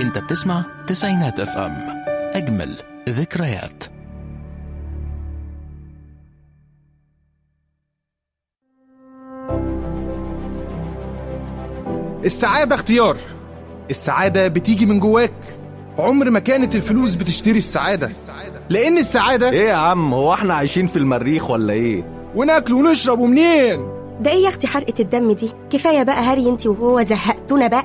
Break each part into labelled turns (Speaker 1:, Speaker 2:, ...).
Speaker 1: انت بتسمع تسعينات اف ام اجمل ذكريات
Speaker 2: السعادة اختيار السعادة بتيجي من جواك عمر ما كانت الفلوس بتشتري السعادة لأن السعادة
Speaker 3: ايه يا عم هو احنا عايشين في المريخ ولا ايه
Speaker 2: وناكل ونشرب ومنين
Speaker 4: ده ايه يا اختي حرقة الدم دي كفاية بقى هري انت وهو زهقتونا بقى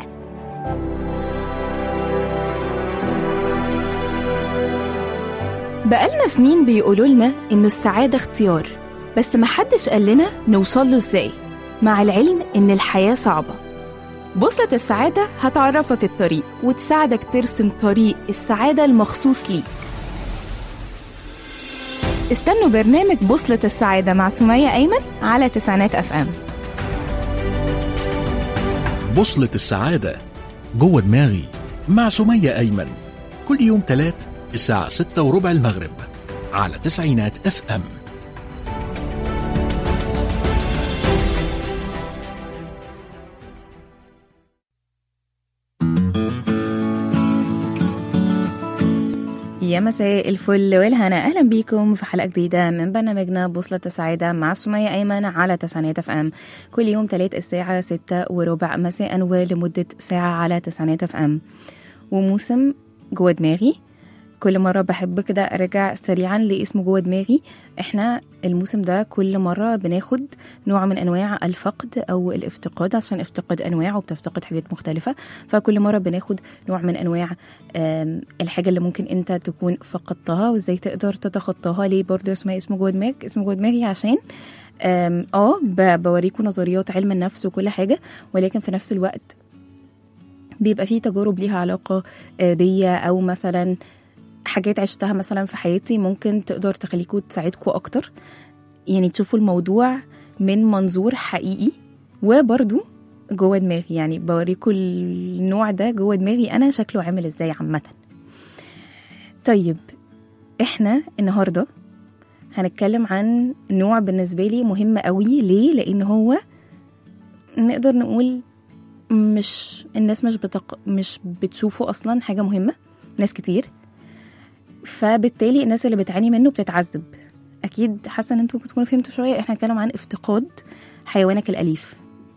Speaker 5: بقالنا سنين بيقولوا لنا إنه السعادة اختيار بس محدش قال لنا نوصل له إزاي مع العلم إن الحياة صعبة بوصلة السعادة هتعرفك الطريق وتساعدك ترسم طريق السعادة المخصوص ليك استنوا برنامج بوصلة السعادة مع سمية أيمن على تسعينات أف أم
Speaker 1: بوصلة السعادة جوه دماغي مع سمية أيمن كل يوم تلات الساعة ستة وربع المغرب على تسعينات اف ام
Speaker 5: يا مساء الفل والهنا اهلا بيكم في حلقه جديده من برنامجنا بوصله السعاده مع سميه ايمن على تسعينات اف ام كل يوم تلات الساعه ستة وربع مساء ولمده ساعه على تسعينات اف ام وموسم جوه دماغي كل مرة بحب كده أرجع سريعا لاسمه جوه دماغي احنا الموسم ده كل مرة بناخد نوع من أنواع الفقد أو الافتقاد عشان افتقاد أنواع وبتفتقد حاجات مختلفة فكل مرة بناخد نوع من أنواع آم، الحاجة اللي ممكن أنت تكون فقدتها وإزاي تقدر تتخطاها ليه برضه اسمها اسمه جوه دماغك اسمه جوه دماغي عشان آم، اه ب- بوريكم نظريات علم النفس وكل حاجة ولكن في نفس الوقت بيبقى فيه تجارب ليها علاقة آه، بيا أو مثلا حاجات عشتها مثلا في حياتي ممكن تقدر تخليكوا تساعدكوا أكتر يعني تشوفوا الموضوع من منظور حقيقي وبرضو جوه دماغي يعني بوريكوا النوع ده جوه دماغي أنا شكله عامل إزاي عامة طيب إحنا النهاردة هنتكلم عن نوع بالنسبة لي مهم قوي ليه؟ لأن هو نقدر نقول مش الناس مش بتق... مش بتشوفه أصلا حاجة مهمة ناس كتير فبالتالي الناس اللي بتعاني منه بتتعذب اكيد حاسه ان انتوا ممكن تكونوا فهمتوا شويه احنا هنتكلم عن افتقاد حيوانك الاليف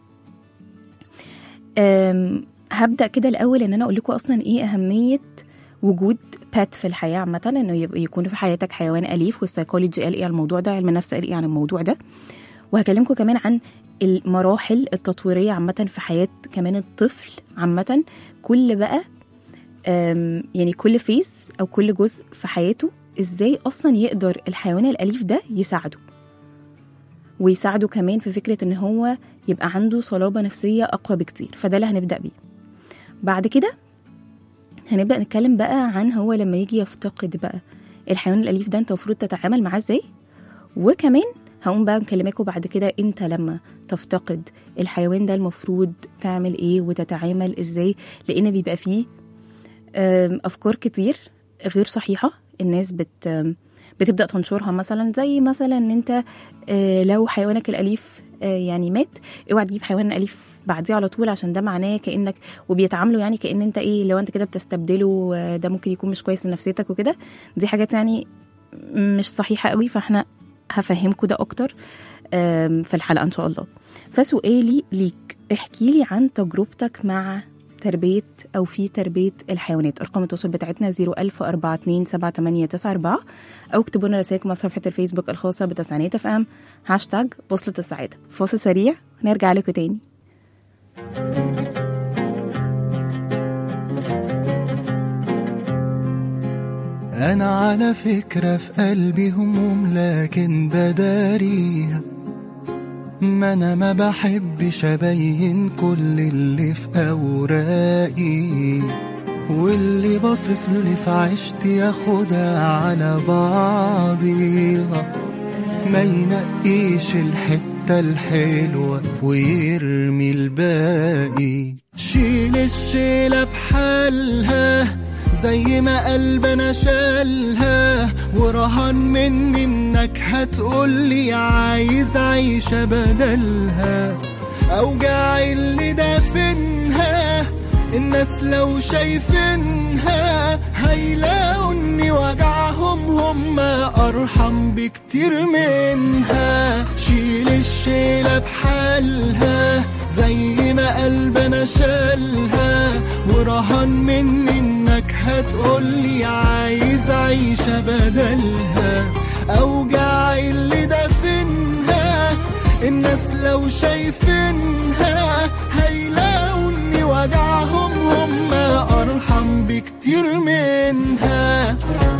Speaker 5: أم، هبدا كده الاول ان انا اقول لكم اصلا ايه اهميه وجود بات في الحياه عامه انه يبقى يكون في حياتك حيوان اليف والسايكولوجي قال ايه على الموضوع ده علم النفس قال ايه عن الموضوع ده وهكلمكم كمان عن المراحل التطويريه عامه في حياه كمان الطفل عامه كل بقى أم، يعني كل فيس او كل جزء في حياته ازاي اصلا يقدر الحيوان الاليف ده يساعده ويساعده كمان في فكره ان هو يبقى عنده صلابه نفسيه اقوى بكتير فده اللي هنبدا بيه بعد كده هنبدا نتكلم بقى عن هو لما يجي يفتقد بقى الحيوان الاليف ده انت المفروض تتعامل معاه ازاي وكمان هقوم بقى مكلماكم بعد كده انت لما تفتقد الحيوان ده المفروض تعمل ايه وتتعامل ازاي لان بيبقى فيه أم، افكار كتير غير صحيحه الناس بت أم، بتبدا تنشرها مثلا زي مثلا ان انت آه، لو حيوانك الاليف آه، يعني مات اوعى تجيب حيوان اليف بعديه على طول عشان ده معناه كانك وبيتعاملوا يعني كان انت ايه لو انت كده بتستبدله آه، ده ممكن يكون مش كويس لنفسيتك وكده دي حاجات يعني مش صحيحه قوي فاحنا هفهمكم ده اكتر آم، في الحلقه ان شاء الله فسؤالي ليك احكي لي عن تجربتك مع تربية أو في تربية الحيوانات أرقام التواصل بتاعتنا 010427894 أو اكتبوا لنا رسائلكم على صفحة الفيسبوك الخاصة بتسعينات اف ام هاشتاج بوصلة السعادة فاصل سريع نرجع لكم تاني
Speaker 6: أنا على فكرة في قلبي هموم لكن بداريها ما أنا ما بحبش أبين كل اللي في أوراقي واللي باصص لي في عشتي ياخدها على بعضيها ما ينقيش الحتة الحلوة ويرمي الباقي شيل الشيلة بحالها زي ما قلبنا شالها ورهان مني انك هتقولي عايز عيشة بدلها اوجاعي اللي دافنها الناس لو شايفينها هيلاقوا ان وجعهم هم ارحم بكتير منها شيل الشيلة بحالها زي ما قلبنا شالها ورهان مني انك هتقولي عايز عيشة بدلها اوجع اللي دفنها الناس لو شايفينها هيلاقوا ان وجعهم هم ارحم بكتير منها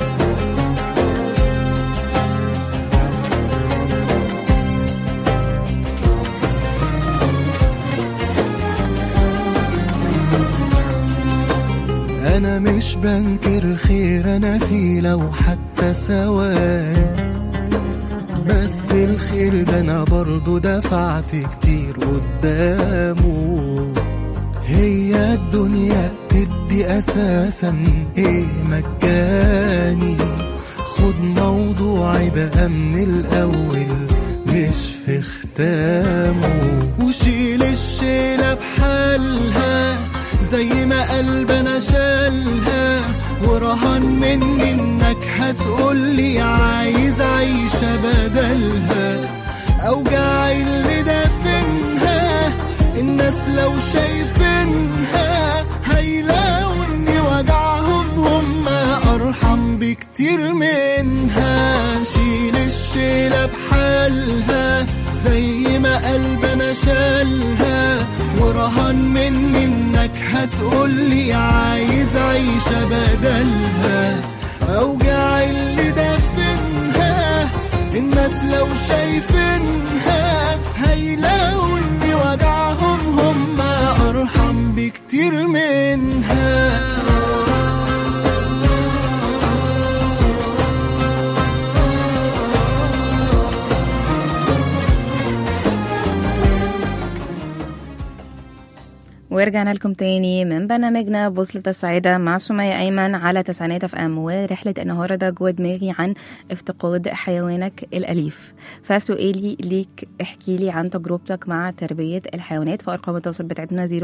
Speaker 6: انا مش بنكر خير انا فيه لو حتى ثواني بس الخير ده انا برضو دفعت كتير قدامه هي الدنيا تدي اساسا ايه مجاني خد موضوعي بقى من الاول مش في ختامه وشيل الشيلة بحالها زي ما قلبنا شالها ورهان مني انك هتقولي عايز عيشة بدلها اوجع اللي دافنها الناس لو شايفينها هيلاقوا ان وجعهم هم ارحم بكتير منها شيل الشيلة بحالها زي ما قلبنا شالها ورهان مني انك هتقولي عايز عيشة بدلها اوجع اللي دفنها الناس لو شايفينها هيلاقوا ان وجعهم هم ارحم بكتير منها
Speaker 5: ورجعنا لكم تاني من برنامجنا بوصلة السعادة مع سمية أيمن على تسعينات اف ام ورحلة النهاردة جوه دماغي عن افتقاد حيوانك الأليف فسؤالي ليك احكي لي عن تجربتك مع تربية الحيوانات في أرقام التواصل بتاعتنا 010427894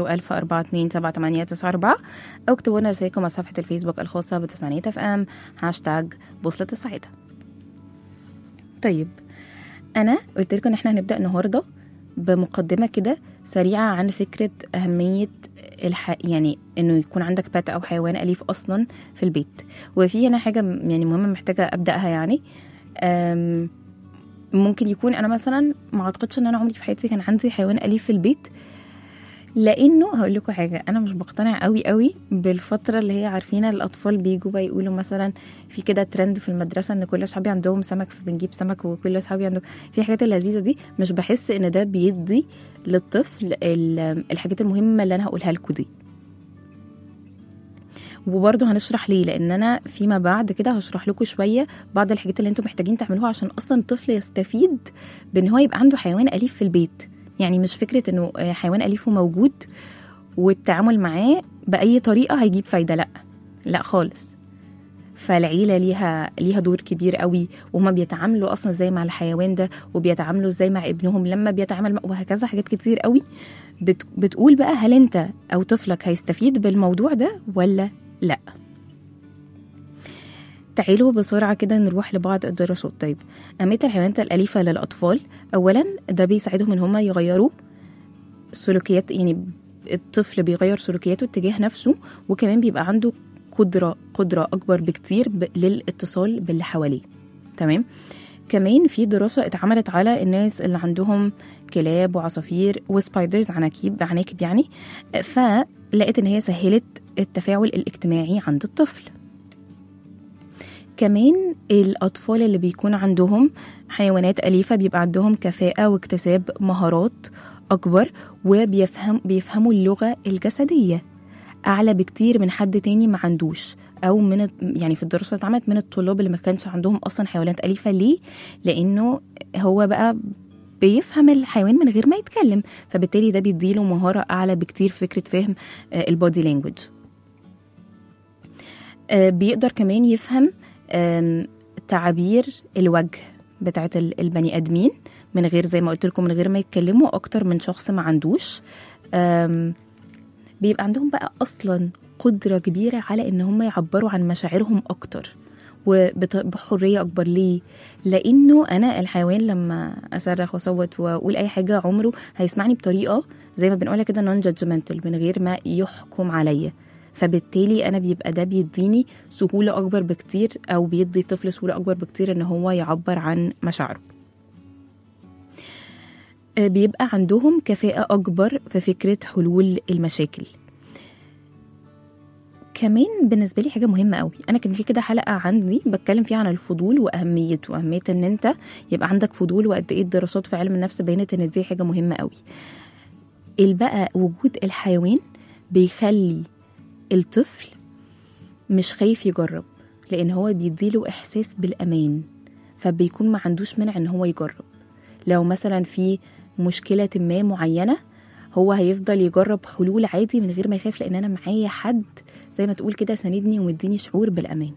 Speaker 5: أو اكتبوا لنا رسائلكم على صفحة الفيسبوك الخاصة بتسعينات اف ام هاشتاج بوصلة السعادة طيب أنا قلت لكم إن احنا هنبدأ النهاردة بمقدمة كده سريعة عن فكرة أهمية الح... يعني إنه يكون عندك بات أو حيوان أليف أصلا في البيت وفي هنا حاجة م- يعني مهمة محتاجة أبدأها يعني أم... ممكن يكون أنا مثلا ما أعتقدش إن أنا عمري في حياتي كان عندي حيوان أليف في البيت لانه هقول لكم حاجه انا مش بقتنع قوي قوي بالفتره اللي هي عارفينها الاطفال بيجوا بقى يقولوا مثلا في كده ترند في المدرسه ان كل اصحابي عندهم سمك فبنجيب سمك وكل اصحابي عندهم في حاجات اللذيذه دي مش بحس ان ده بيدي للطفل ال- الحاجات المهمه اللي انا هقولها لكم دي وبرضه هنشرح ليه لان انا فيما بعد كده هشرح لكم شويه بعض الحاجات اللي انتم محتاجين تعملوها عشان اصلا الطفل يستفيد بان هو يبقى عنده حيوان اليف في البيت يعني مش فكره انه آه، حيوان اليف وموجود والتعامل معاه باي طريقه هيجيب فايده لا لا خالص فالعيله ليها ليها دور كبير قوي وهما بيتعاملوا اصلا ازاي مع الحيوان ده وبيتعاملوا ازاي مع ابنهم لما بيتعامل مع وهكذا حاجات كتير قوي بت بتقول بقى هل انت او طفلك هيستفيد بالموضوع ده ولا لا تعالوا بسرعة كده نروح لبعض الدراسات طيب أهمية الحيوانات الأليفة للأطفال أولا ده بيساعدهم إن هما يغيروا السلوكيات يعني الطفل بيغير سلوكياته تجاه نفسه وكمان بيبقى عنده قدرة قدرة أكبر بكتير ب- للاتصال باللي حواليه تمام كمان في دراسة اتعملت على الناس اللي عندهم كلاب وعصافير وسبايدرز عناكيب عناكب يعني فلقيت ان هي سهلت التفاعل الاجتماعي عند الطفل كمان الأطفال اللي بيكون عندهم حيوانات أليفة بيبقى عندهم كفاءة واكتساب مهارات أكبر وبيفهم بيفهموا اللغة الجسدية أعلى بكتير من حد تاني ما عندوش أو من يعني في الدراسة اللي اتعملت من الطلاب اللي ما كانش عندهم أصلا حيوانات أليفة ليه؟ لأنه هو بقى بيفهم الحيوان من غير ما يتكلم فبالتالي ده بيديله مهارة أعلى بكتير في فكرة فهم البودي لانجوج بيقدر كمان يفهم آم، تعابير الوجه بتاعت ال- البني ادمين من غير زي ما قلت لكم من غير ما يتكلموا اكتر من شخص ما عندوش آم، بيبقى عندهم بقى اصلا قدره كبيره على ان هم يعبروا عن مشاعرهم اكتر وبحريه اكبر ليه لانه انا الحيوان لما اصرخ واصوت واقول اي حاجه عمره هيسمعني بطريقه زي ما بنقولها كده نون جادجمنتال من غير ما يحكم عليا فبالتالي انا بيبقى ده بيديني سهوله اكبر بكتير او بيدي الطفل سهوله اكبر بكتير ان هو يعبر عن مشاعره آه، بيبقى عندهم كفاءه اكبر في فكره حلول المشاكل كمان بالنسبه لي حاجه مهمه قوي انا كان في كده حلقه عندي بتكلم فيها عن الفضول واهميته واهميه ان انت يبقى عندك فضول وقد ايه الدراسات في علم النفس بينت ان دي حاجه مهمه قوي بقى وجود الحيوان بيخلي الطفل مش خايف يجرب لان هو بيديله احساس بالامان فبيكون ما عندوش منع ان هو يجرب لو مثلا في مشكله ما معينه هو هيفضل يجرب حلول عادي من غير ما يخاف لان انا معايا حد زي ما تقول كده ساندني ومديني شعور بالامان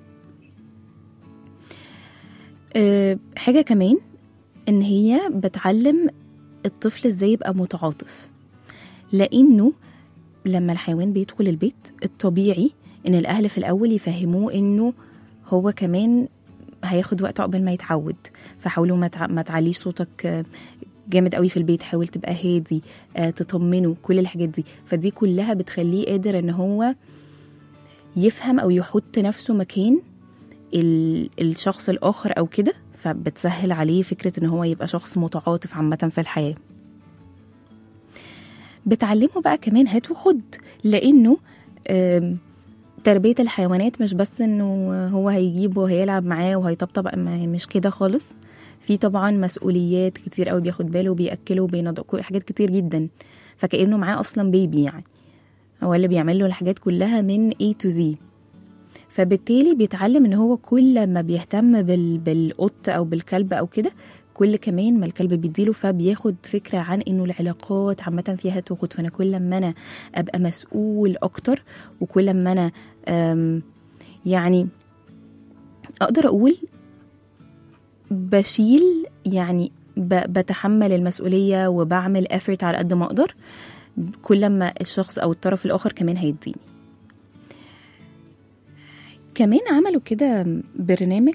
Speaker 5: أه حاجه كمان ان هي بتعلم الطفل ازاي يبقى متعاطف لانه لما الحيوان بيدخل البيت الطبيعي ان الاهل في الاول يفهموه انه هو كمان هياخد وقت عقبال ما يتعود فحاولوا ما تع- ما تعليش صوتك آه، جامد قوي في البيت حاول تبقى هادي آه، تطمنه كل الحاجات دي فدي كلها بتخليه قادر ان هو يفهم او يحط نفسه مكان ال- الشخص الاخر او كده فبتسهل عليه فكره ان هو يبقى شخص متعاطف عامه في الحياه بتعلمه بقى كمان هات وخد لانه آم، تربية الحيوانات مش بس انه هو هيجيبه وهيلعب معاه وهيطبطب ما- مش كده خالص في طبعا مسؤوليات كتير قوي بياخد باله وبيأكله وبينضف كل- حاجات كتير جدا فكأنه معاه اصلا بيبي يعني هو اللي بيعمل له الحاجات كلها من A to Z فبالتالي بيتعلم ان هو كل ما بيهتم بال... بالقط او بالكلب او كده كل كمان ما الكلب بيديله فبياخد فكره عن انه العلاقات عامه فيها تاخد فانا كل ما انا ابقى مسؤول اكتر وكل ما انا أم، يعني اقدر اقول بشيل يعني ب- بتحمل المسؤوليه وبعمل افرت على قد ما اقدر كل ما الشخص او الطرف الاخر كمان هيديني كمان عملوا كده برنامج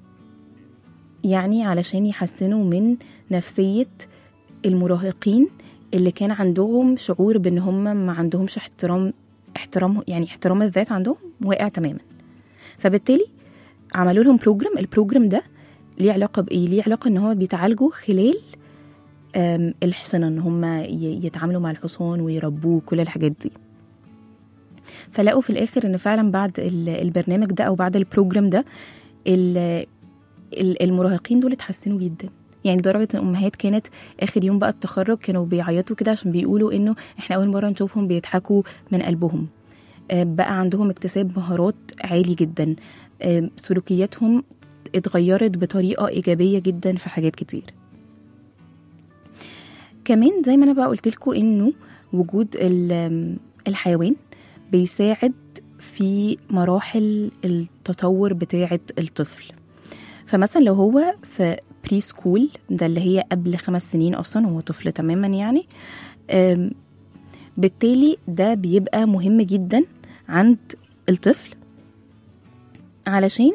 Speaker 5: يعني علشان يحسنوا من نفسية المراهقين اللي كان عندهم شعور بان هم ما عندهمش احترام احترام يعني احترام الذات عندهم واقع تماما فبالتالي عملوا لهم بروجرام البروجرام ده ليه علاقة بإيه؟ ليه علاقة إن هو بيتعالجوا خلال آم، الحصنة إن هم ي- يتعاملوا مع الحصان ويربوه كل الحاجات دي فلقوا في الآخر إن فعلا بعد ال- البرنامج ده أو بعد البروجرام ده ال- ال- المراهقين دول اتحسنوا جدا يعني لدرجة ان الأمهات كانت آخر يوم بقى التخرج كانوا بيعيطوا كده عشان بيقولوا إنه إحنا أول مرة نشوفهم بيضحكوا من قلبهم آه، بقى عندهم اكتساب مهارات عالي جدا آه، سلوكياتهم اتغيرت بطريقة إيجابية جدا في حاجات كتير كمان زي ما أنا بقى قلت لكم إنه وجود ال- الحيوان بيساعد في مراحل التطور بتاعة الطفل فمثلا لو هو في بري سكول ده اللي هي قبل خمس سنين اصلا هو طفل تماما يعني أم، بالتالي ده بيبقى مهم جدا عند الطفل علشان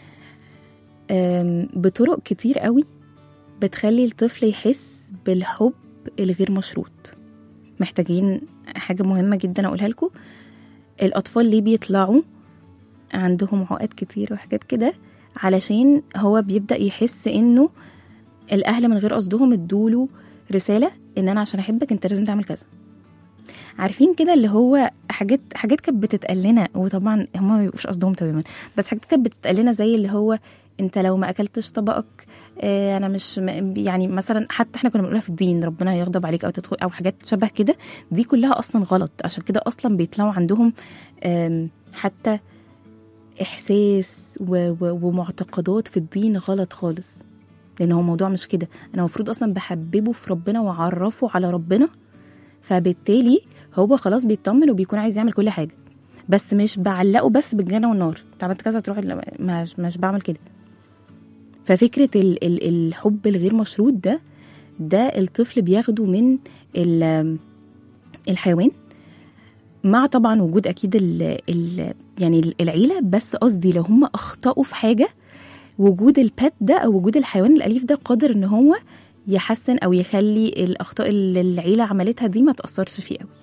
Speaker 5: أم، بطرق كتير قوي بتخلي الطفل يحس بالحب الغير مشروط محتاجين حاجة مهمة جدا أقولها لكم الأطفال ليه بيطلعوا عندهم عقد كتير وحاجات كده علشان هو بيبدأ يحس إنه الأهل من غير قصدهم ادوله رسالة إن أنا عشان أحبك أنت لازم تعمل كذا عارفين كده اللي هو حاجات حاجات كانت بتتقال لنا وطبعا هما ما بيبقوش قصدهم تماما بس حاجات كانت بتتقال لنا زي اللي هو انت لو ما اكلتش طبقك آه، انا مش م- يعني مثلا حتى احنا كنا بنقولها في الدين ربنا هيغضب عليك او تدخل او حاجات شبه كده دي كلها اصلا غلط عشان كده اصلا بيطلعوا عندهم آم، حتى احساس و- و- ومعتقدات في الدين غلط خالص لان هو الموضوع مش كده انا المفروض اصلا بحببه في ربنا واعرفه على ربنا فبالتالي هو خلاص بيطمن وبيكون عايز يعمل كل حاجه بس مش بعلقه بس بالجنه والنار انت عملت كذا تروح لا، مش, مش بعمل كده ففكره ال ال الحب الغير مشروط ده ده الطفل بياخده من ال- الحيوان مع طبعا وجود اكيد ال ال يعني العيله بس قصدي لو هم اخطاوا في حاجه وجود البت ده او وجود الحيوان الاليف ده قادر ان هو يحسن او يخلي الاخطاء اللي العيله عملتها دي ما تاثرش فيه قوي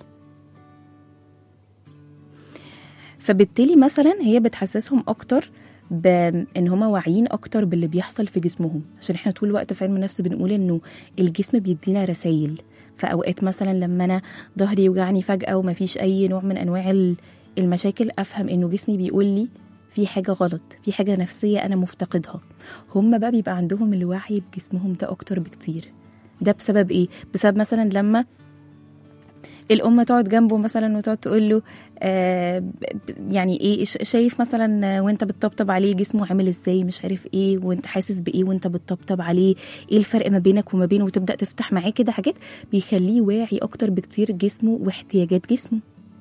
Speaker 5: فبالتالي مثلا هي بتحسسهم اكتر بان هما واعيين اكتر باللي بيحصل في جسمهم عشان احنا طول الوقت في علم النفس بنقول انه الجسم بيدينا رسائل فاوقات مثلا لما انا ظهري يوجعني فجاه ومفيش اي نوع من انواع ال- المشاكل افهم انه جسمي بيقول لي في حاجه غلط في حاجه نفسيه انا مفتقدها هم بقى بيبقى عندهم الوعي بجسمهم ده اكتر بكتير ده بسبب ايه بسبب مثلا لما الام تقعد جنبه مثلا وتقعد تقول له آه ب- ب- يعني ايه ش- شايف مثلا آه، وانت بتطبطب عليه جسمه عامل ازاي مش عارف ايه وانت حاسس بايه وانت بتطبطب عليه ايه الفرق ما بينك وما بينه وتبدا تفتح معاه كده حاجات بيخليه واعي اكتر بكتير جسمه واحتياجات جسمه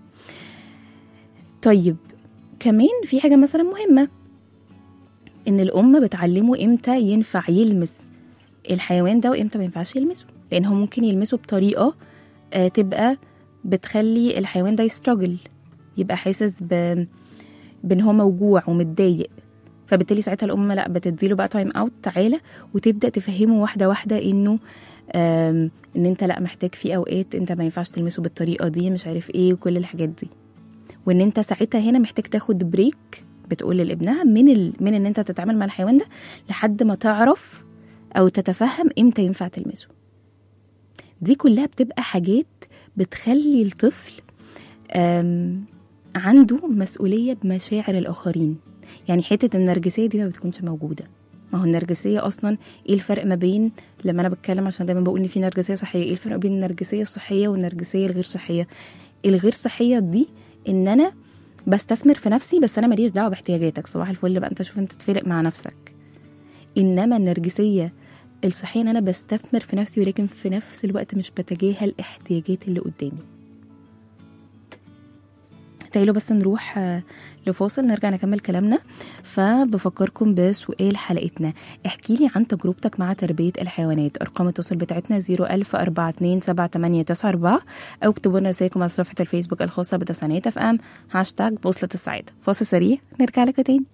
Speaker 5: طيب كمان في حاجه مثلا مهمه ان الام بتعلمه امتى ينفع يلمس الحيوان ده وامتى ما ينفعش يلمسه لان هو ممكن يلمسه بطريقه آه، تبقى بتخلي الحيوان ده يستراجل يبقى حاسس ب... بان هو موجوع ومتضايق فبالتالي ساعتها الام لا بتديله بقى تايم اوت تعالى وتبدا تفهمه واحده واحده انه آم، ان انت لا محتاج في اوقات انت ما ينفعش تلمسه بالطريقه دي مش عارف ايه وكل الحاجات دي وان انت ساعتها هنا محتاج تاخد بريك بتقول لابنها من ال... من ان انت تتعامل مع الحيوان ده لحد ما تعرف او تتفهم امتى ينفع تلمسه دي كلها بتبقى حاجات بتخلي الطفل آم، عنده مسؤولية بمشاعر الآخرين يعني حتة النرجسية دي ما بتكونش موجودة ما هو النرجسية أصلا إيه الفرق ما بين لما أنا بتكلم عشان دايما بقول إن في نرجسية صحية إيه الفرق بين النرجسية الصحية والنرجسية الغير صحية الغير صحية دي إن أنا بستثمر في نفسي بس أنا ماليش دعوة باحتياجاتك صباح الفل بقى أنت شوف أنت تفرق مع نفسك إنما النرجسية الصحية إن أنا بستثمر في نفسي ولكن في نفس الوقت مش بتجاهل احتياجات اللي قدامي تعالوا بس نروح آه، لفاصل نرجع نكمل كلامنا فبفكركم بسؤال حلقتنا احكي لي عن تجربتك مع تربية الحيوانات ارقام التواصل بتاعتنا 010427894 او اكتبوا لنا رسائلكم على صفحة الفيسبوك الخاصة بتسانيت اف ام هاشتاج بوصلة السعادة فاصل سريع نرجع لكم تاني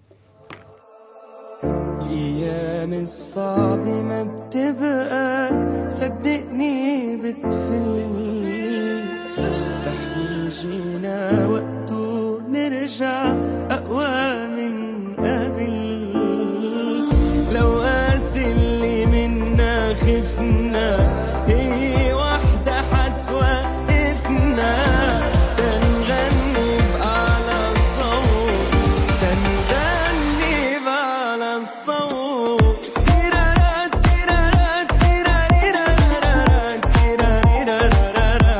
Speaker 7: الأيام الصعب ما بتبقى صدقني بتفل رح يجينا وقته نرجع أقوى من قبل لو قد اللي منا خفنا هي وحدة حتوقفنا تنغني بأعلى الصوت تنغني بأعلى الصوت تيرارا تيرارا تيراريرارارا تيراريرارارا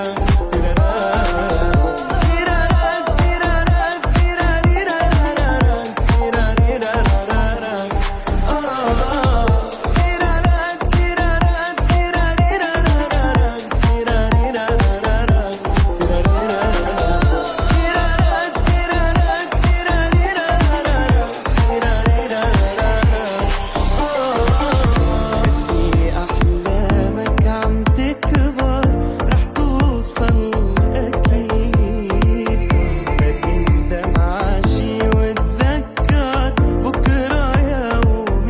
Speaker 7: تيرارا تيرارا تيراريرارارا تيراريرارارا آه تيرارا تيرارا تيراريرارارا تيراريرارارا خلي أحلامك عم تكبر رح توصل أكيد ما تندم عاشي وتذكر بكرة يوم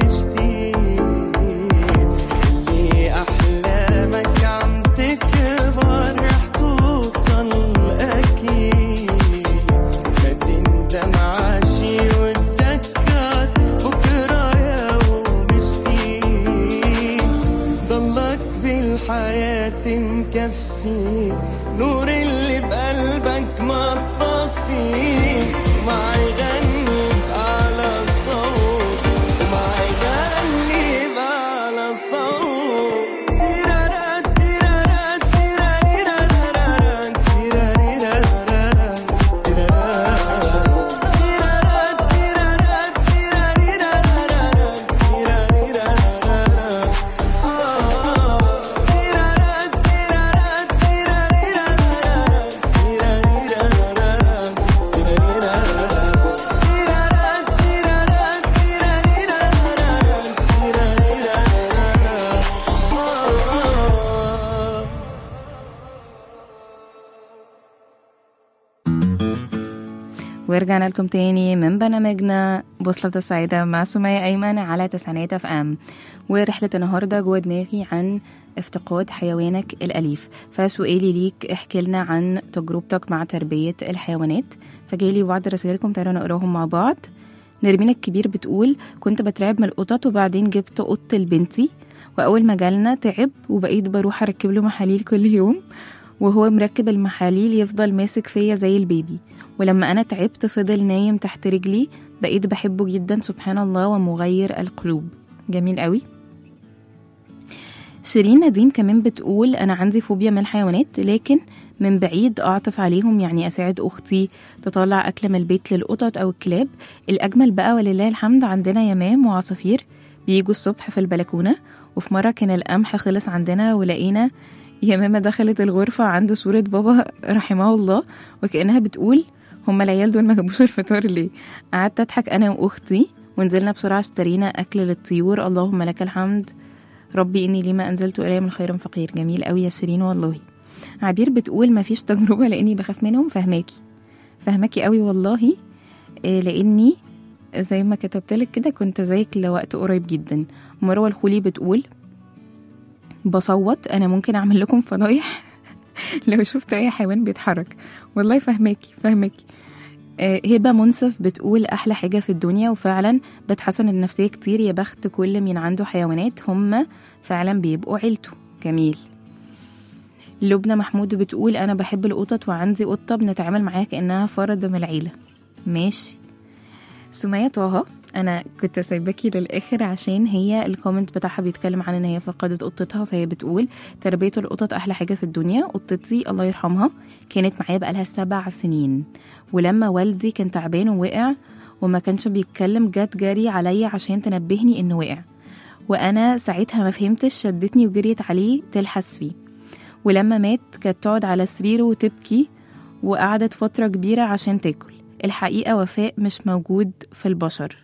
Speaker 7: جديد خلي أحلامك عم تكبر رح توصل أكيد ما تندم عاشي وتذكر بكرة يوم جديد ضلك بالحياة مكفي نور اللي بقلبك ما تطفي ما يغني بأعلى صوت ما يغني بأعلى صوت تيرارا تيرارا تيراريرارارا تيراريرارارا تيرارا تيرارا تيرارا تيراريرارارا تيراريرارارا آه تيرارا تيرارا تيراريرارارا
Speaker 5: ورجعنا لكم تاني من برنامجنا بوصلة السعيدة مع سمية أيمن على تسعينات اف ام ورحلة النهاردة جوه دماغي عن افتقاد حيوانك الأليف فسؤالي ليك احكي لنا عن تجربتك مع تربية الحيوانات فجايلي بعض رسائلكم تعالوا نقراهم مع بعض نرمين الكبير بتقول كنت بترعب من القطط وبعدين جبت قط لبنتي وأول ما جالنا تعب وبقيت بروح أركب له محاليل كل يوم وهو مركب المحاليل يفضل ماسك فيا زي البيبي ولما أنا تعبت فضل نايم تحت رجلي بقيت بحبه جدا سبحان الله ومغير القلوب جميل قوي شيرين نديم كمان بتقول أنا عندي فوبيا من الحيوانات لكن من بعيد أعطف عليهم يعني أساعد أختي تطلع أكل من البيت للقطط أو الكلاب الأجمل بقى ولله الحمد عندنا يمام وعصافير بيجوا الصبح في البلكونة وفي مرة كان القمح خلص عندنا ولقينا يمامة دخلت الغرفة عند صورة بابا رحمه الله وكأنها بتقول هما العيال دول ما جابوش الفطار ليه قعدت أضحك أنا وأختي ونزلنا بسرعة اشترينا أكل للطيور اللهم لك الحمد ربي إني لما أنزلت إلي من خير فقير جميل قوي يا شيرين والله عبير بتقول ما فيش تجربة لأني بخاف منهم فهماكي فهماكي قوي والله إيه لأني زي ما كتبتلك كده كنت زيك لوقت قريب جدا مروة الخولي بتقول بصوت انا ممكن اعمل لكم فضايح لو شفت اي حيوان بيتحرك والله فهماكي فهماكي آه، هبه منصف بتقول احلى حاجه في الدنيا وفعلا بتحسن النفسيه كتير يا بخت كل من عنده حيوانات هم فعلا بيبقوا عيلته جميل لبنى محمود بتقول انا بحب القطط وعندي قطه بنتعامل معاها كانها فرد من العيله ماشي سمية طه انا كنت سايباكي للاخر عشان هي الكومنت بتاعها بيتكلم عن ان هي فقدت قطتها فهي بتقول تربيه القطط احلى حاجه في الدنيا قطتي الله يرحمها كانت معايا بقالها سبع سنين ولما والدي كان تعبان ووقع وما كانش بيتكلم جت جري عليا عشان تنبهني انه وقع وانا ساعتها ما فهمتش شدتني وجريت عليه تلحس فيه ولما مات كانت تقعد على سريره وتبكي وقعدت فترة كبيرة عشان تاكل الحقيقة وفاء مش موجود في البشر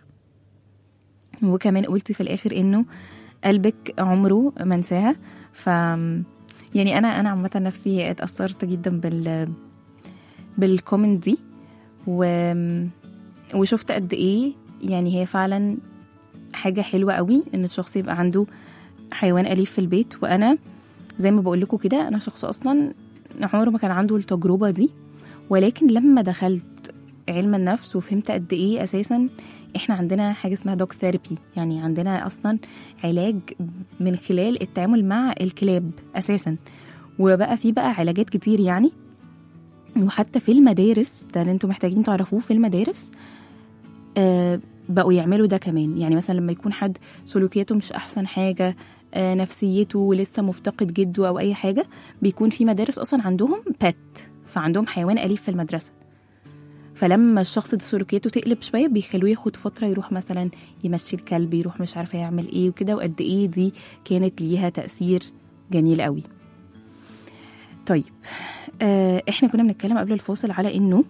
Speaker 5: وكمان قلت في الآخر إنه قلبك عمره ما انساها ف يعني أنا أنا عامة نفسي اتأثرت جدا بال بالكومنت دي و... وشفت قد إيه يعني هي فعلا حاجة حلوة قوي إن الشخص يبقى عنده حيوان أليف في البيت وأنا زي ما بقول لكم كده أنا شخص أصلا عمره ما كان عنده التجربة دي ولكن لما دخلت علم النفس وفهمت قد ايه اساسا احنا عندنا حاجه اسمها دوك ثيرابي يعني عندنا اصلا علاج من خلال التعامل مع الكلاب اساسا وبقى في بقى علاجات كتير يعني وحتى في المدارس ده اللي انتم محتاجين تعرفوه في المدارس آه بقوا يعملوا ده كمان يعني مثلا لما يكون حد سلوكياته مش احسن حاجه آه نفسيته لسه مفتقد جده او اي حاجه بيكون في مدارس اصلا عندهم بات فعندهم حيوان اليف في المدرسه فلما الشخص ده سلوكيته تقلب شويه بيخلوه ياخد فتره يروح مثلا يمشي الكلب يروح مش عارفه يعمل ايه وكده وقد ايه دي كانت ليها تاثير جميل قوي طيب آه احنا كنا بنتكلم قبل الفاصل على انه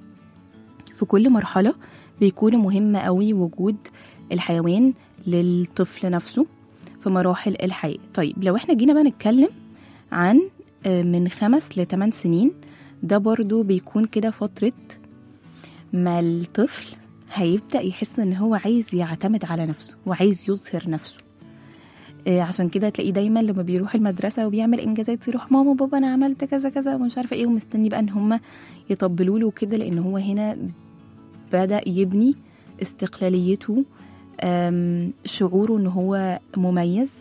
Speaker 5: في كل مرحله بيكون مهم قوي وجود الحيوان للطفل نفسه في مراحل الحياه طيب لو احنا جينا بقى نتكلم عن آه من خمس لثمان سنين ده برضو بيكون كده فتره ما الطفل هيبدأ يحس ان هو عايز يعتمد على نفسه وعايز يظهر نفسه آه، عشان كده تلاقيه دايما لما بيروح المدرسة وبيعمل إنجازات يروح ماما بابا أنا عملت كذا كذا ومش عارفة إيه ومستني بقى إن هما يطبلوا له كده لأن هو هنا بدأ يبني استقلاليته آم، شعوره إن هو مميز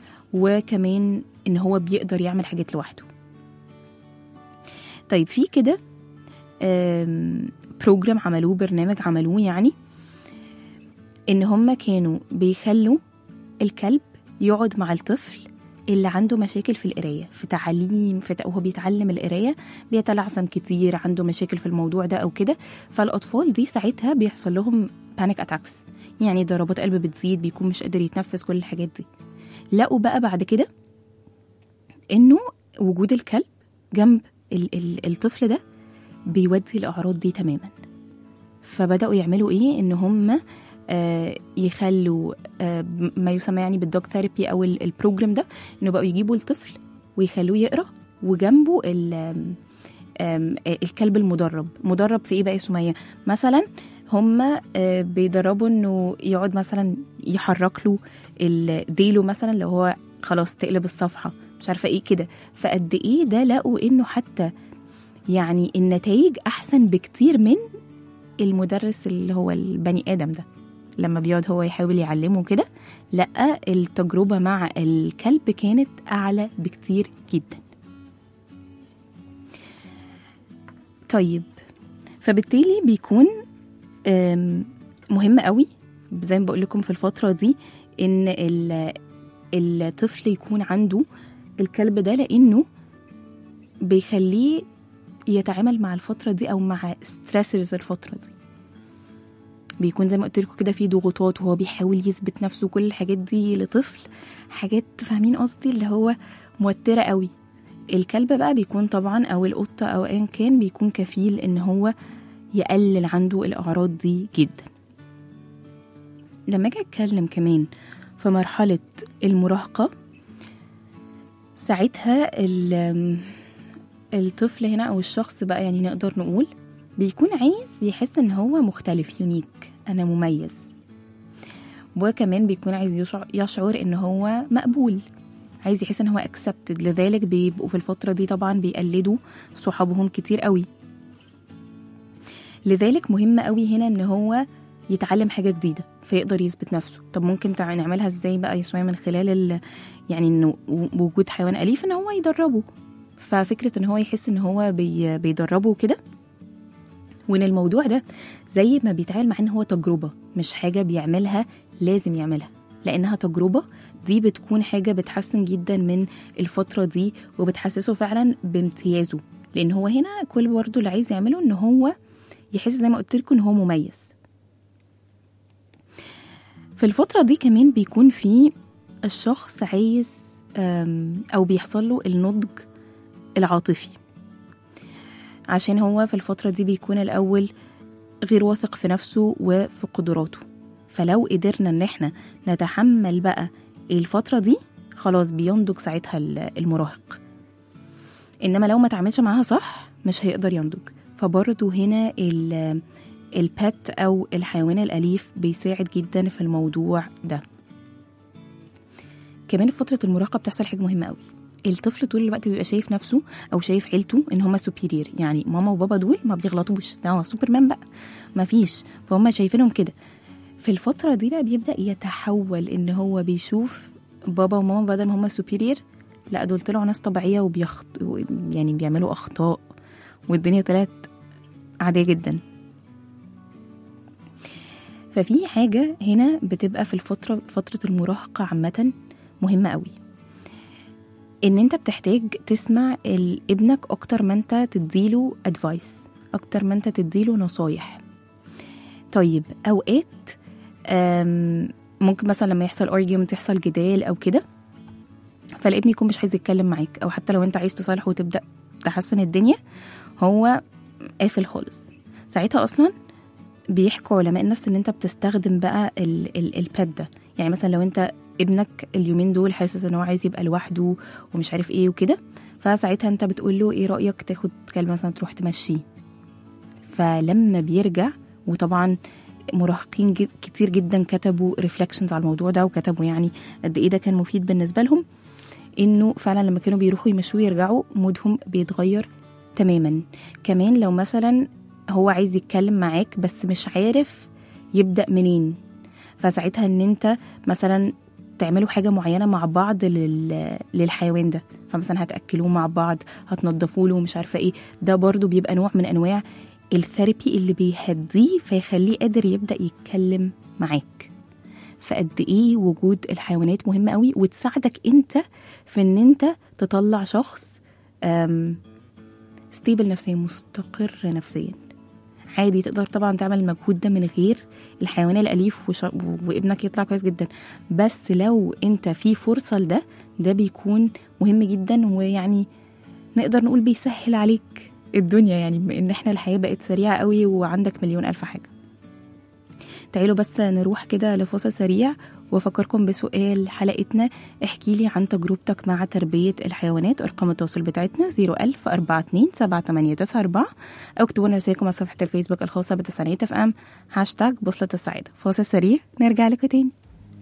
Speaker 5: وكمان إن هو بيقدر يعمل حاجات لوحده طيب في كده آم، بروجرام عملوه برنامج عملوه يعني ان هم كانوا بيخلوا الكلب يقعد مع الطفل اللي عنده مشاكل في القرايه في تعليم في ت- وهو بيتعلم القرايه بيتلعثم كتير عنده مشاكل في الموضوع ده او كده فالاطفال دي ساعتها بيحصل لهم بانيك اتاكس يعني ضربات قلب بتزيد بيكون مش قادر يتنفس كل الحاجات دي لقوا بقى بعد كده انه وجود الكلب جنب ال- ال- الطفل ده بيودي الاعراض دي تماما فبداوا يعملوا ايه ان هم آه، يخلوا آه، ما يسمى يعني بالدوج ثيرابي او ال- البروجرام ده انه بقوا يجيبوا الطفل ويخلوه يقرا وجنبه ال- آم، آه، الكلب المدرب مدرب في ايه بقى يا سميه مثلا هما آه، بيدربوا انه يقعد مثلا يحرك له ال- ديله مثلا لو هو خلاص تقلب الصفحه مش عارفه ايه كده فقد ايه ده لقوا انه حتى يعني النتائج احسن بكتير من المدرس اللي هو البني ادم ده لما بيقعد هو يحاول يعلمه كده لا التجربه مع الكلب كانت اعلى بكتير جدا طيب فبالتالي بيكون آم، مهم قوي زي ما بقول لكم في الفتره دي ان ال- الطفل يكون عنده الكلب ده لانه بيخليه يتعامل مع الفتره دي او مع ستريسرز الفتره دي بيكون زي ما قلت لكم كده في ضغوطات وهو بيحاول يثبت نفسه كل الحاجات دي لطفل حاجات فاهمين قصدي اللي هو موتره قوي الكلب بقى بيكون طبعا او القطه او ايا كان بيكون كفيل ان هو يقلل عنده الاعراض دي جدا لما اجي اتكلم كمان في مرحله المراهقه ساعتها ال- الطفل هنا او الشخص بقى يعني نقدر نقول بيكون عايز يحس ان هو مختلف يونيك انا مميز وكمان بيكون عايز يشع- يشعر ان هو مقبول عايز يحس ان هو اكسبتد لذلك بيبقوا في الفتره دي طبعا بيقلدوا صحابهم كتير قوي لذلك مهم قوي هنا ان هو يتعلم حاجه جديده فيقدر يثبت نفسه طب ممكن تع- نعملها ازاي بقى يسوع من خلال ال... يعني انه وجود حيوان اليف ان هو يدربه ففكره ان هو يحس ان هو بي... بيدربه كده وان الموضوع ده زي ما بيتعامل مع ان هو تجربه مش حاجه بيعملها لازم يعملها لانها تجربه دي بتكون حاجه بتحسن جدا من الفتره دي وبتحسسه فعلا بامتيازه لان هو هنا كل برضه اللي عايز يعمله ان هو يحس زي ما قلت لكم ان هو مميز في الفتره دي كمان بيكون في الشخص عايز أم، او بيحصل له النضج العاطفي عشان هو في الفترة دي بيكون الأول غير واثق في نفسه وفي قدراته فلو قدرنا ان احنا نتحمل بقى الفترة دي خلاص بينضج ساعتها ال- المراهق انما لو ما تعملش معاها صح مش هيقدر ينضج فبرضه هنا ال- البت او الحيوان الاليف بيساعد جدا في الموضوع ده كمان في فترة المراهقة بتحصل حاجة مهمة قوي الطفل طول الوقت بيبقى شايف نفسه او شايف عيلته ان هما سوبيرير يعني ماما وبابا دول ما بيغلطوش ده هو سوبرمان بقى ما فيش فهم شايفينهم كده في الفترة دي بقى بيبدأ يتحول ان هو بيشوف بابا وماما بدل ما هما سوبيرير لا دول طلعوا ناس طبيعية وبيخط يعني بيعملوا أخطاء والدنيا طلعت عادية جدا ففي حاجة هنا بتبقى في الفترة فترة المراهقة عامة مهمة قوي ان انت بتحتاج تسمع ال- ابنك اكتر ما انت تديله ادفايس اكتر ما انت تديله نصايح طيب اوقات أم، ممكن مثلا لما يحصل argument يحصل جدال او كده فالابن يكون مش عايز يتكلم معاك او حتى لو انت عايز تصالحه وتبدا تحسن الدنيا هو قافل خالص ساعتها اصلا بيحكوا علماء النفس ان انت بتستخدم بقى ال- ال- الباد ده يعني مثلا لو انت ابنك اليومين دول حاسس ان هو عايز يبقى لوحده ومش عارف ايه وكده فساعتها انت بتقول له ايه رايك تاخد كلب مثلا تروح تمشيه فلما بيرجع وطبعا مراهقين جد كتير جدا كتبوا ريفلكشنز على الموضوع ده وكتبوا يعني قد ايه ده كان مفيد بالنسبه لهم انه فعلا لما كانوا بيروحوا يمشوا يرجعوا مودهم بيتغير تماما كمان لو مثلا هو عايز يتكلم معاك بس مش عارف يبدا منين فساعتها ان انت مثلا تعملوا حاجه معينه مع بعض لل... للحيوان ده فمثلا هتاكلوه مع بعض هتنضفوا له مش عارفه ايه ده برضو بيبقى نوع من انواع الثيرابي اللي بيهديه فيخليه قادر يبدا يتكلم معاك فقد ايه وجود الحيوانات مهم قوي وتساعدك انت في ان انت تطلع شخص ستيبل نفسيا مستقر نفسيا عادي تقدر طبعا تعمل المجهود ده من غير الحيوان الاليف وش... وابنك يطلع كويس جدا بس لو انت في فرصه لده ده بيكون مهم جدا ويعني نقدر نقول بيسهل عليك الدنيا يعني بما ان احنا الحياه بقت سريعه قوي وعندك مليون الف حاجه تعالوا بس نروح كده لفاصل سريع وافكركم بسؤال حلقتنا احكي لي عن تجربتك مع تربيه الحيوانات ارقام التواصل بتاعتنا 01000 42 7894 او اكتبوا لنا رسائلكم على صفحه الفيسبوك الخاصه بتسعينات اف ام هاشتاج بوصله السعاده فاصل سريع نرجع لكم تاني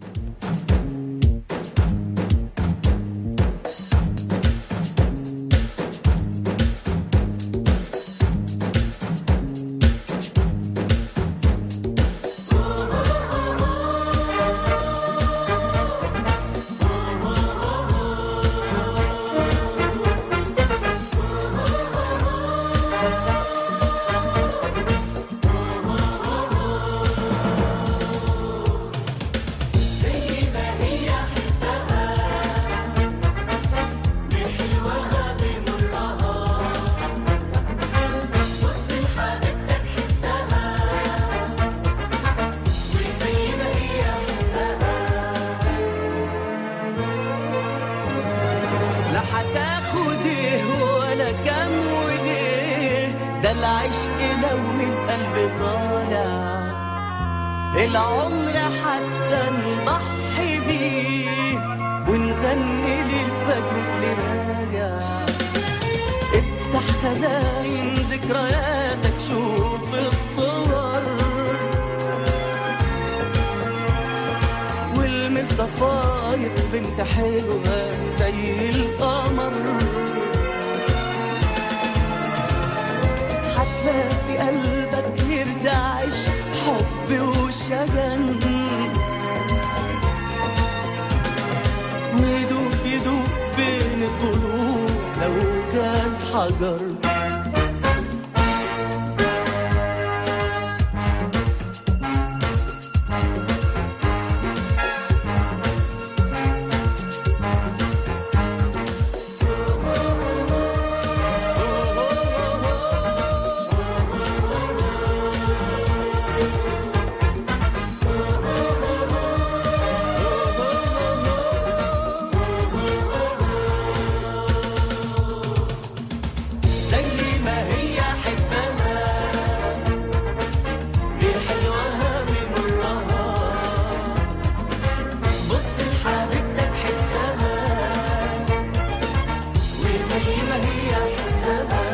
Speaker 7: لا هتاخد ايه ولا كام وليه ده العشق لو من قلب طالع العمر حتى نضحي بيه ونغني للفجر اللي راجع افتح خزاين ذكرياتك شوف الصور والمس ضفاير بنت حلوة زي القمر هتلاقي قلبك يرتعش حب وشجن ويدوب يدوب بين الضلوع لو كان حجر زي ما هي حبها بحلوها بمرها بص لحبيبتك حسها وزي ما هي حبها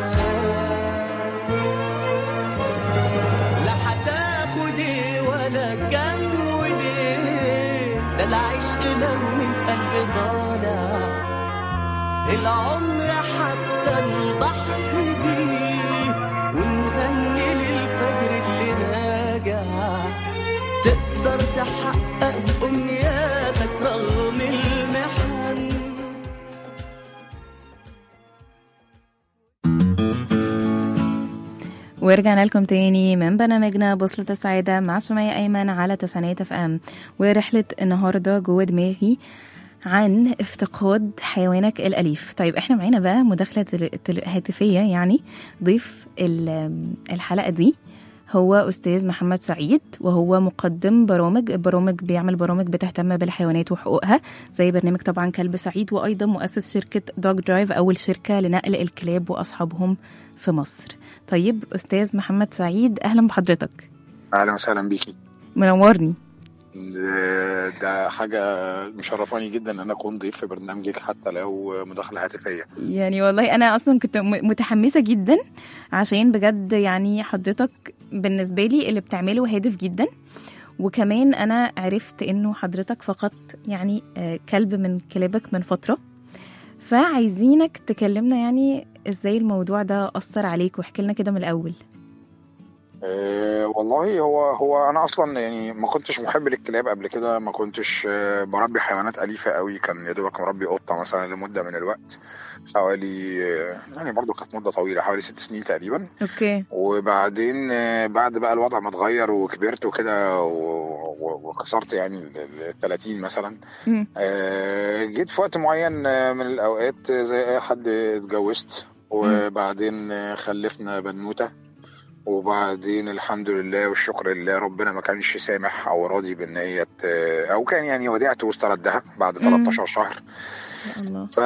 Speaker 7: لا هتاخد ايه ولا كم وليه ده العشق لو من قلب ضالع العمر حتى نضحي بيه ونغني للفجر اللي راجع تقدر تحقق أمنياتك رغم المحن
Speaker 5: ورجعنا لكم تاني من برنامجنا بوصلة السعادة مع سمية أيمن على تسعينات اف ام ورحلة النهاردة جوه دماغي عن افتقاد حيوانك الأليف طيب احنا معانا بقى مداخلة تل- تل- هاتفية يعني ضيف ال- الحلقة دي هو أستاذ محمد سعيد وهو مقدم برامج برامج بيعمل برامج بتهتم بالحيوانات وحقوقها زي برنامج طبعا كلب سعيد وأيضا مؤسس شركة دوج درايف أول شركة لنقل الكلاب وأصحابهم في مصر طيب أستاذ محمد سعيد أهلا بحضرتك
Speaker 8: اهلا وسهلا بيكي
Speaker 5: منورني
Speaker 8: ده- ده حاجه مشرفاني جدا ان انا اكون ضيف في برنامجك حتى لو مداخله هاتفيه
Speaker 5: يعني والله انا اصلا كنت م- متحمسه جدا عشان بجد يعني حضرتك بالنسبه لي اللي بتعمله هادف جدا وكمان انا عرفت انه حضرتك فقدت يعني آه، كلب من كلابك من فتره فعايزينك تكلمنا يعني ازاي الموضوع ده اثر عليك واحكي لنا كده من الاول
Speaker 8: أه والله هو هو انا اصلا يعني ما كنتش محب للكلاب قبل كده ما كنتش آه، بربي حيوانات اليفه قوي كان يا دوبك مربي قطه مثلا لمده من الوقت حوالي آه، يعني برضو كانت مده طويله حوالي ست سنين تقريبا
Speaker 5: اوكي
Speaker 8: وبعدين آه، بعد بقى الوضع ما اتغير وكبرت وكده و- و- وكسرت يعني ال 30 مثلا
Speaker 5: مم.
Speaker 8: آه، جيت في وقت معين آه، من الاوقات آه، زي اي حد اتجوزت وبعدين آه، خلفنا بنوته وبعدين الحمد لله والشكر لله ربنا ما كانش سامح او راضي بان هي ت- او كان يعني وديعته واستردها بعد 13 شهر
Speaker 5: الله
Speaker 8: ف...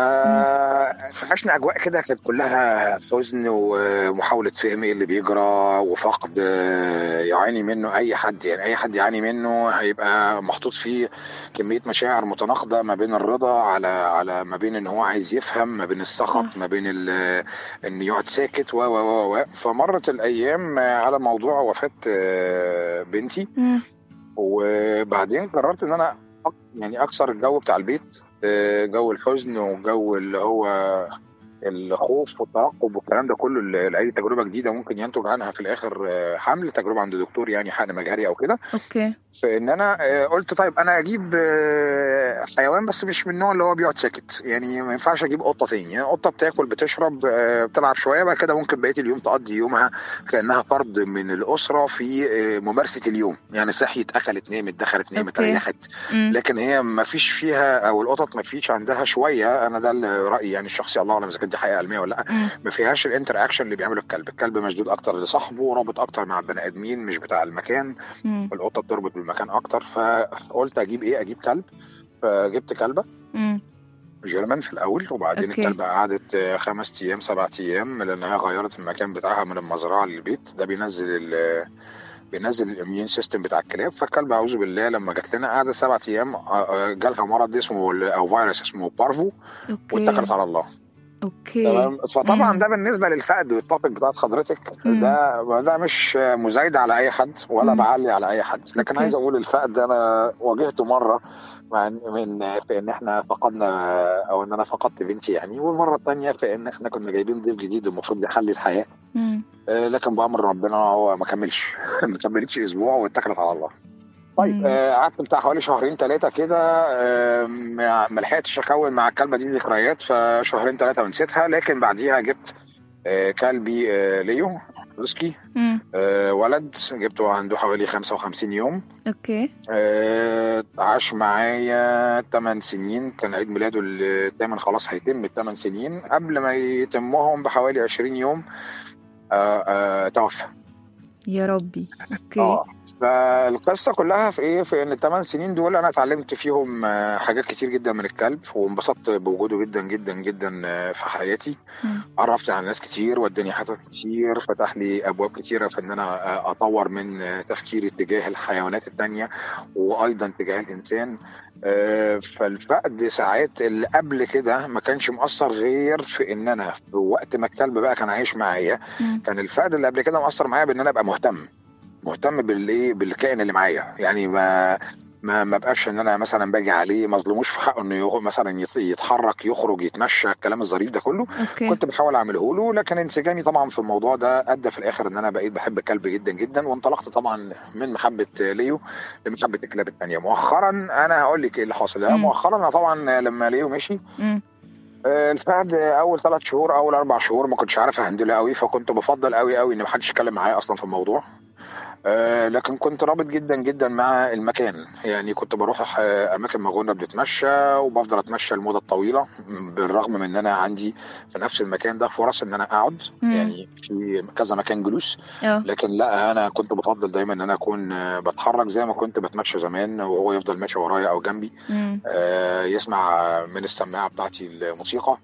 Speaker 8: فعشنا اجواء كده كانت كلها حزن ومحاوله فهم ايه اللي بيجرى وفقد آه، يعاني منه اي حد يعني اي حد يعاني منه هيبقى محطوط فيه كميه مشاعر متناقضه ما بين الرضا على على ما بين ان هو عايز يفهم ما بين السخط ما بين ال- ان يقعد ساكت و و و و فمرت الايام على موضوع وفاه آه، بنتي
Speaker 5: مم.
Speaker 8: وبعدين قررت ان انا أك- يعني اكسر الجو بتاع البيت آه، جو الحزن وجو اللي هو الخوف والترقب والكلام ده كله اللي لاي تجربه جديده ممكن ينتج عنها في الاخر آه، حمل تجربه عند دكتور يعني حقن مجهري او كده
Speaker 5: اوكي
Speaker 8: فان انا آه، قلت طيب انا اجيب آه، حيوان بس مش من النوع اللي هو بيقعد ساكت يعني ما ينفعش اجيب قطه تاني يعني قطه بتاكل بتشرب آه، بتلعب شويه بعد كده ممكن بقيه اليوم تقضي يومها كانها فرد من الاسره في آه، ممارسه اليوم يعني صحيت اكلت نامت دخلت نامت
Speaker 5: أوكي.
Speaker 8: ريحت
Speaker 5: مم.
Speaker 8: لكن هي ما فيش فيها او القطط ما فيش عندها شويه انا ده اللي رايي يعني الشخصي الله اعلم اذا كانت دي حقيقه علميه ولا لا
Speaker 5: مم.
Speaker 8: ما فيهاش الانتر اكشن اللي بيعمله الكلب الكلب مشدود اكتر لصاحبه رابط اكتر مع البني ادمين مش بتاع المكان
Speaker 5: مم.
Speaker 8: القطه بتربط بالمكان اكتر فقلت اجيب ايه اجيب كلب فجبت كلبه
Speaker 5: مم.
Speaker 8: جيرمان في الاول وبعدين
Speaker 5: أوكي.
Speaker 8: الكلبه قعدت آه، خمس ايام سبع ايام لانها غيرت المكان بتاعها من المزرعه للبيت ده بينزل ال بينزل الاميون سيستم بتاع الكلاب فالكلبه اعوذ بالله لما جت لنا قعدت سبع ايام آه، آه، جالها مرض اسمه او فيروس اسمه بارفو
Speaker 5: اوكي
Speaker 8: واتكلت على الله
Speaker 5: اوكي
Speaker 8: تمام فطبعا
Speaker 5: مم.
Speaker 8: ده بالنسبه للفقد والتوبيك بتاعت حضرتك
Speaker 5: مم.
Speaker 8: ده ده مش مزايده على اي حد ولا
Speaker 5: مم.
Speaker 8: بعلي على اي حد لكن
Speaker 5: أوكي.
Speaker 8: عايز اقول الفقد انا واجهته مره مع إن- من في ان احنا فقدنا او ان انا فقدت بنتي يعني والمره الثانيه في ان احنا كنا جايبين ضيف جديد المفروض يحلي الحياه
Speaker 5: مم.
Speaker 8: آه، لكن بامر ربنا هو ما كملش ما كملتش اسبوع واتكلت على الله
Speaker 5: مم.
Speaker 8: طيب آه، قعدت بتاع حوالي شهرين ثلاثه كده آه، ما ما لحقتش اكون مع الكلبه دي ذكريات فشهرين ثلاثه ونسيتها لكن بعديها جبت آه، كلبي آه، ليو روسكي
Speaker 5: مم.
Speaker 8: آه، ولد جبته عنده حوالي 55 يوم
Speaker 5: اوكي
Speaker 8: آه، عاش معايا 8 سنين كان عيد ميلاده الثامن خلاص هيتم الثمان سنين قبل ما يتمهم بحوالي 20 يوم آه، آه، توفى
Speaker 5: يا ربي اوكي
Speaker 8: اه فالقصه كلها في ايه في ان الثمان سنين دول انا اتعلمت فيهم آه، حاجات كتير جدا من الكلب وانبسطت بوجوده جدا جدا جدا آه، في حياتي
Speaker 5: مم.
Speaker 8: عرفت على ناس كتير وداني حتت كتير فتح لي ابواب كتيره في ان انا آه، اطور من آه، تفكيري تجاه الحيوانات التانية وايضا تجاه الانسان آه، فالفقد ساعات اللي قبل كده ما كانش مؤثر غير في ان انا في وقت ما الكلب بقى كان عايش معايا
Speaker 5: مم.
Speaker 8: كان الفقد اللي قبل كده مؤثر معايا بان انا ابقى مهتم مهتم بالايه بالكائن اللي معايا يعني ما ما ما بقاش ان انا مثلا باجي عليه ما اظلموش في حقه انه يغ- مثلا يت- يتحرك يخرج يتمشى الكلام الظريف ده كله
Speaker 5: اوكي
Speaker 8: كنت بحاول اعمله له لكن انسجامي طبعا في الموضوع ده ادى في الاخر ان انا بقيت بحب الكلب جدا جدا وانطلقت طبعا من محبه ليو لمحبه الكلاب الثانيه مؤخرا انا هقول لك ايه اللي حاصل
Speaker 5: مم.
Speaker 8: مؤخرا أنا طبعا لما ليو مشي
Speaker 5: مم.
Speaker 8: آه، الفهد اول ثلاث شهور اول اربع شهور ما كنتش عارف اهندله قوي فكنت بفضل قوي قوي ان ما حدش يتكلم معايا اصلا في الموضوع آه، لكن كنت رابط جدا جدا مع المكان يعني كنت بروح آه، اماكن ما كنا بنتمشى وبفضل اتمشى المده الطويله م- بالرغم من ان انا عندي في نفس المكان ده فرص ان انا اقعد
Speaker 5: مم.
Speaker 8: يعني في كذا مكان جلوس
Speaker 5: اه
Speaker 8: لكن لا انا كنت بفضل دايما ان انا اكون آه، بتحرك زي ما كنت بتمشى زمان وهو يفضل ماشي ورايا او جنبي
Speaker 5: مم.
Speaker 8: آه، يسمع من السماعه بتاعتي الموسيقى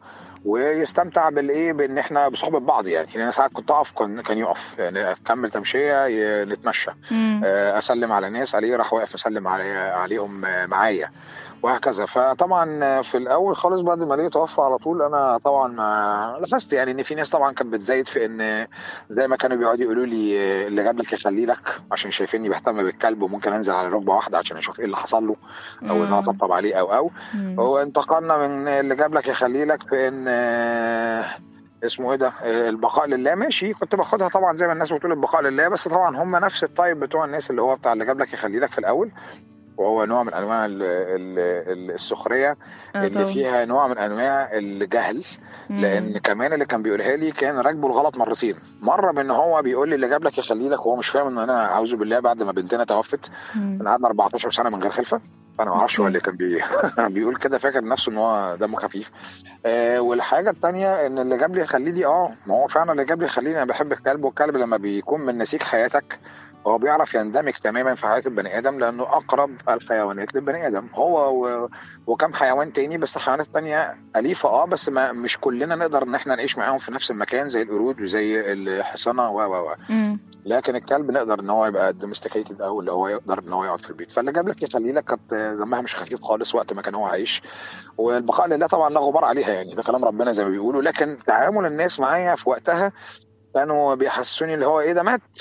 Speaker 8: ويستمتع بالايه بان احنا بصحبه بعض يعني يعني انا ساعات كنت اقف كان كان يقف يعني اكمل تمشيه ي- نتمشى
Speaker 5: مم.
Speaker 8: آه، اسلم على ناس عليه راح واقف مسلم علي عليهم آه، معايا وهكذا فطبعا آه، في الاول خالص بعد ما ليه توفى على طول انا طبعا ما لاحظت يعني ان في ناس طبعا كانت بتزايد في ان زي ما كانوا بيقعدوا يقولوا لي آه، اللي جاب لك يخليه لك عشان شايفيني بهتم بالكلب وممكن انزل على ركبه واحده عشان اشوف ايه اللي حصل له او ان انا
Speaker 5: مم.
Speaker 8: اطبطب عليه او او
Speaker 5: مم.
Speaker 8: هو انتقلنا من اللي جاب لك يخلي لك في ان آه، اسمه ايه ده آه، البقاء لله ماشي كنت باخدها طبعا زي ما الناس بتقول البقاء لله بس طبعا هم نفس الطيب بتوع الناس اللي هو بتاع اللي جاب لك يخلي لك في الاول وهو نوع من انواع ال- ال- ال- السخريه
Speaker 5: آه
Speaker 8: اللي
Speaker 5: طبعا.
Speaker 8: فيها نوع من انواع الجهل
Speaker 5: مم.
Speaker 8: لان كمان اللي كان بيقولها لي كان راكبه الغلط مرتين مره بان هو بيقول لي اللي جاب لك يخلي لك وهو مش فاهم ان انا اعوذ بالله بعد ما بنتنا توفت
Speaker 5: مم.
Speaker 8: كنا قعدنا 14 سنه من غير خلفه انا ما اعرفش هو اللي كان بي... بيقول كده فاكر نفسه ان هو دمه خفيف آه والحاجه التانية ان اللي جاب لي يخليني اه ما هو فعلا اللي جاب لي يخليني انا بحب الكلب والكلب لما بيكون من نسيج حياتك هو بيعرف يندمج تماما في حياه البني ادم لانه اقرب الحيوانات للبني ادم هو و... وكم حيوان تاني بس حيوانات تانية اليفه اه بس ما مش كلنا نقدر ان احنا نعيش معاهم في نفس المكان زي القرود وزي الحصانه و و و
Speaker 5: مم.
Speaker 8: لكن الكلب نقدر ان هو يبقى دومستيكيتد او اللي هو يقدر ان هو يقعد في البيت فاللي جاب لك يخلي لك كانت دمها مش خفيف خالص وقت ما كان هو عايش والبقاء لله طبعا لا غبار عليها يعني ده كلام ربنا زي ما بيقولوا لكن تعامل الناس معايا في وقتها كانوا بيحسسوني اللي هو ايه ده مات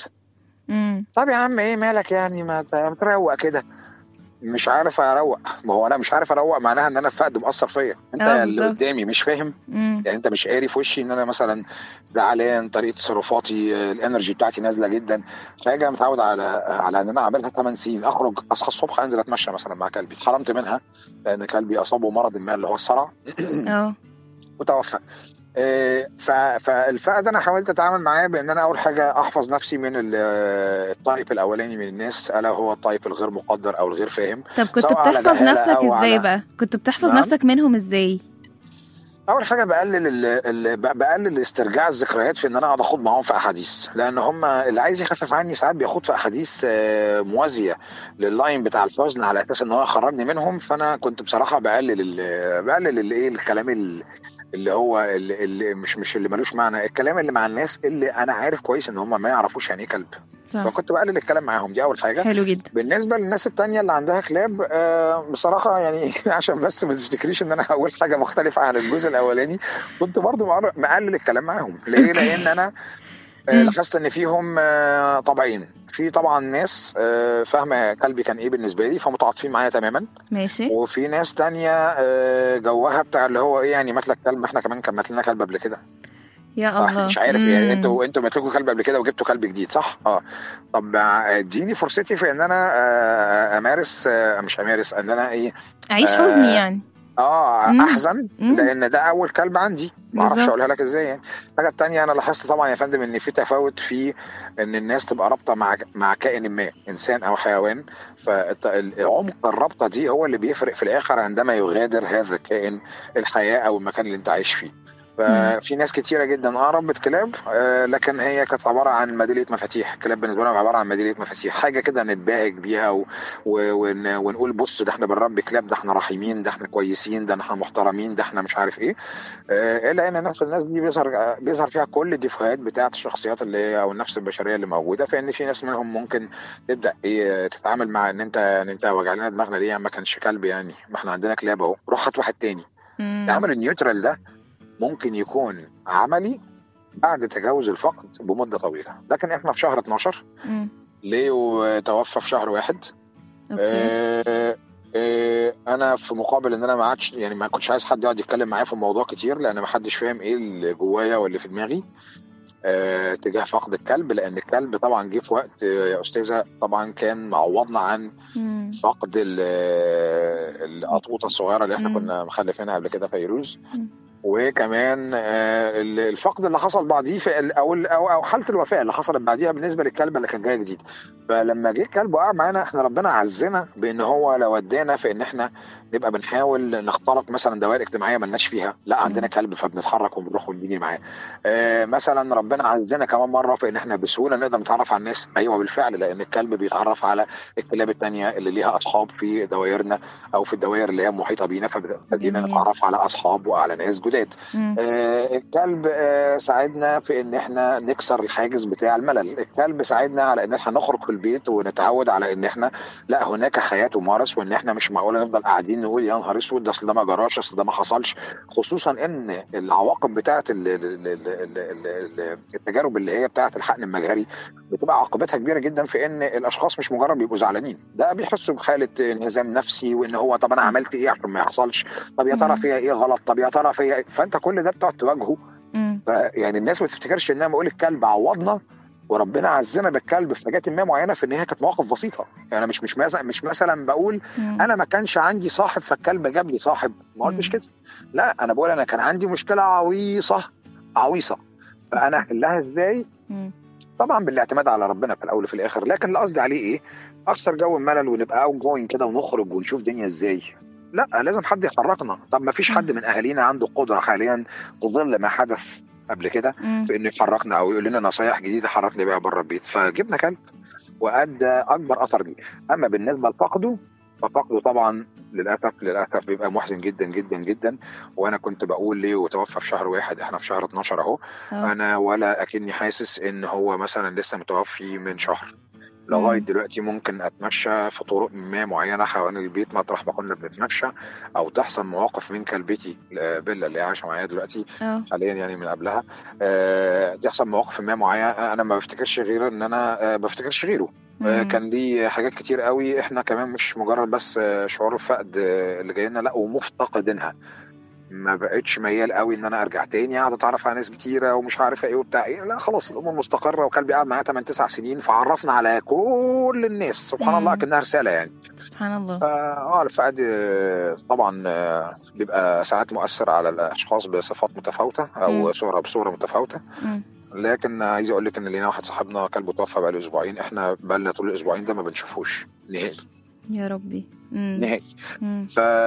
Speaker 5: مم.
Speaker 8: طب يا عم ايه مالك يعني ما ت- ما تروق كده مش عارف اروق ما هو انا مش عارف اروق معناها ان انا فقد مأثر فيا انت
Speaker 5: آه،
Speaker 8: اللي
Speaker 5: بالظبط.
Speaker 8: قدامي مش فاهم
Speaker 5: مم.
Speaker 8: يعني انت مش قاري في وشي ان انا مثلا زعلان طريقه تصرفاتي آه، الانرجي بتاعتي نازله جدا حاجه متعود على على ان انا اعملها 8 سنين اخرج اصحى الصبح انزل اتمشى مثلا مع كلبي اتحرمت منها لان كلبي اصابه مرض ما اللي هو الصرع
Speaker 5: اه
Speaker 8: وتوفى آه، ف- فالفقد انا حاولت اتعامل معاه بان انا اول حاجه احفظ نفسي من ال- الطيب الاولاني من الناس الا هو الطيب الغير مقدر او الغير فاهم
Speaker 5: طب كنت
Speaker 8: سواء على
Speaker 5: بتحفظ
Speaker 8: جهالة
Speaker 5: نفسك
Speaker 8: أو
Speaker 5: ازاي
Speaker 8: على-
Speaker 5: بقى كنت بتحفظ
Speaker 8: نعم؟
Speaker 5: نفسك منهم ازاي
Speaker 8: اول حاجه بقلل ال ال بقلل استرجاع الذكريات في ان انا اقعد اخوض معاهم في احاديث لان هم اللي عايز يخفف عني ساعات بيخوض في احاديث آه، موازيه لللاين بتاع الحزن على اساس ان هو يخرجني منهم فانا كنت بصراحه بقلل ال- بقلل الايه الكلام ال- اللي هو اللي اللي مش مش اللي ملوش معنى الكلام اللي مع الناس اللي انا عارف كويس ان هم ما يعرفوش يعني ايه كلب
Speaker 5: صح
Speaker 8: فكنت بقلل الكلام معاهم دي اول حاجه
Speaker 5: حلو جدا
Speaker 8: بالنسبه للناس التانية اللي عندها كلاب آه بصراحه يعني عشان بس ما تفتكريش ان انا هقول حاجه مختلفه عن الجزء الاولاني كنت برضو مقر- مقلل الكلام معاهم ليه لان انا آه
Speaker 5: مم.
Speaker 8: لاحظت ان فيهم آه طبعين في طبعا ناس آه فاهمه كلبي كان ايه بالنسبه لي فمتعاطفين معايا تماما
Speaker 5: ماشي
Speaker 8: وفي ناس تانية آه جوها بتاع اللي هو ايه يعني مات لك كلب احنا كمان كان مات لنا كلب قبل كده
Speaker 5: يا
Speaker 8: صح
Speaker 5: الله
Speaker 8: مش عارف يعني
Speaker 5: مم.
Speaker 8: انتوا انتوا مات لكم كلب قبل كده وجبتوا كلب جديد صح؟ اه طب اديني فرصتي في ان انا آه، امارس آه، مش امارس ان انا ايه
Speaker 5: عيش
Speaker 8: آه،
Speaker 5: حزني يعني
Speaker 8: اه
Speaker 5: مم.
Speaker 8: احزن
Speaker 5: مم.
Speaker 8: لان ده اول كلب عندي ما اعرفش
Speaker 5: بالظبط.
Speaker 8: اقولها لك ازاي يعني الحاجه التانية انا لاحظت طبعا يا فندم ان في تفاوت في ان الناس تبقى رابطه مع مع كائن ما انسان او حيوان فعمق الرابطه دي هو اللي بيفرق في الاخر عندما يغادر هذا الكائن الحياه او المكان اللي انت عايش فيه ففي ناس كتيره جدا اه ربت كلاب آه لكن هي كانت عباره عن ميداليه مفاتيح كلاب بالنسبه لهم عباره عن ميداليه مفاتيح حاجه كده نتباهج بيها و... و... ون... ونقول بص ده احنا بنربي كلاب ده احنا رحيمين ده احنا كويسين ده احنا محترمين ده احنا مش عارف ايه آه الا ان نفس الناس دي بيظهر آه، بيظهر فيها كل الديفوهات بتاعه الشخصيات اللي هي او النفس البشريه اللي موجوده فان في ناس منهم ممكن تبدا ايه تتعامل مع ان انت ان انت وجع لنا دماغنا ليه ما كانش كلب يعني ما احنا عندنا كلاب اهو روح هات واحد تاني
Speaker 5: مم.
Speaker 8: العمل النيوترال ده ممكن يكون عملي بعد تجاوز الفقد بمده طويله لكن احنا في شهر 12
Speaker 5: مم.
Speaker 8: ليو توفى في شهر واحد
Speaker 5: اوكي
Speaker 8: آه آه انا في مقابل ان انا ما عادش يعني ما كنتش عايز حد يقعد يتكلم معايا في الموضوع كتير لان ما حدش فاهم ايه اللي جوايا واللي في دماغي آه تجاه فقد الكلب لان الكلب طبعا جه في وقت آه، يا استاذه طبعا كان معوضنا عن
Speaker 5: مم.
Speaker 8: فقد ال- القطوطه الصغيره اللي احنا
Speaker 5: مم.
Speaker 8: كنا مخلفينها قبل كده فيروز
Speaker 5: مم.
Speaker 8: وكمان آه، ال- الفقد اللي حصل بعديه في ال- او ال- او أو حاله الوفاه اللي حصلت بعديها بالنسبه للكلب اللي كان جاي جديد فلما جه الكلب وقع معانا احنا ربنا عزنا بان هو لو ودانا في ان احنا نبقى بنحاول نخترق مثلا دوائر اجتماعيه ملناش فيها لا عندنا كلب فبنتحرك وبنروح ونيجي معاه آه مثلا ربنا عزنا كمان مره في ان احنا بسهوله نقدر نتعرف على الناس ايوه بالفعل لان الكلب بيتعرف على الكلاب التانية اللي ليها اصحاب في دوائرنا او في الدوائر اللي هي محيطه بينا فبدينا
Speaker 5: جميل.
Speaker 8: نتعرف على اصحاب وعلى ناس جداد
Speaker 5: مم.
Speaker 8: آه، الكلب آه، ساعدنا في ان احنا نكسر الحاجز بتاع الملل الكلب ساعدنا على ان احنا نخرج في البيت ونتعود على ان احنا لا هناك حياه تمارس وان احنا مش معقوله نفضل قاعدين نقول يا نهار اسود ده اصل ده ما جراش اصل ده ما حصلش خصوصا ان العواقب بتاعه ال- ال- ال- ال- ال- ال- التجارب اللي هي بتاعه الحقن المجهري بتبقى عاقبتها كبيره جدا في ان الاشخاص مش مجرد بيبقوا زعلانين ده بيحسوا بحاله انهزام نفسي وان هو طب انا عملت ايه عشان ما يحصلش طب يا ترى
Speaker 5: مم.
Speaker 8: فيها ايه غلط طب يا ترى فيها إيه؟ فانت كل ده بتقعد تواجهه
Speaker 5: مم.
Speaker 8: ف- يعني الناس ما تفتكرش ان انا بقول الكلب عوضنا وربنا عزنا بالكلب في حاجات ما معينه في ان هي كانت مواقف بسيطه يعني انا مش مش مثلا مش مثلا بقول
Speaker 5: مم.
Speaker 8: انا ما كانش عندي صاحب فالكلب جاب لي صاحب ما قلتش
Speaker 5: مم.
Speaker 8: كده لا انا بقول انا كان عندي مشكله عويصه عويصه فانا احلها ازاي
Speaker 5: مم.
Speaker 8: طبعا بالاعتماد على ربنا في الاول وفي الاخر لكن اللي قصدي عليه ايه اكثر جو الملل ونبقى اوت جوينج كده ونخرج ونشوف دنيا ازاي لا لازم حد يحركنا طب ما فيش حد من اهالينا عنده قدره حاليا في ظل ما حدث قبل كده
Speaker 5: مم.
Speaker 8: في انه يحركنا او يقول لنا نصايح جديده حركني بيها بره البيت فجبنا كلب وادى اكبر اثر دي اما بالنسبه لفقده ففقده طبعا للاسف للاسف بيبقى محزن جدا جدا جدا وانا كنت بقول ليه وتوفى في شهر واحد احنا في شهر 12 اهو
Speaker 5: آه.
Speaker 8: انا ولا اكني حاسس ان هو مثلا لسه متوفي من شهر لغايه
Speaker 5: مم.
Speaker 8: دلوقتي ممكن اتمشى في طرق ما معينه حوالين البيت مطرح ما كنا بنتمشى او تحصل مواقف من كلبتي آه، بيلا اللي عايشه معايا دلوقتي
Speaker 5: اه
Speaker 8: حاليا يعني من قبلها آه، تحصل مواقف ما معينه انا ما بفتكرش غير ان انا آه، بفتكرش غيره آه،
Speaker 5: مم.
Speaker 8: كان ليه حاجات كتير قوي احنا كمان مش مجرد بس آه، شعور الفقد آه، اللي جاي لنا لا ومفتقدينها ما بقتش ميال قوي ان انا ارجع تاني قاعد اتعرف على ناس كتيره ومش عارفه ايه وبتاع ايه لا خلاص الامور مستقره وكلبي قاعد معايا 8 9 سنين فعرفنا على كل الناس سبحان
Speaker 5: مم.
Speaker 8: الله كانها رساله يعني
Speaker 5: سبحان الله
Speaker 8: اه الفقد آه، طبعا آه، بيبقى ساعات مؤثر على الاشخاص بصفات متفاوته او
Speaker 5: مم.
Speaker 8: صوره بصوره متفاوته
Speaker 5: مم.
Speaker 8: لكن عايز اقول لك ان لينا واحد صاحبنا كلبه توفى بقاله اسبوعين احنا بقالنا طول الاسبوعين ده ما بنشوفوش نهائي
Speaker 5: يا ربي مم.
Speaker 8: نهائي
Speaker 5: مم.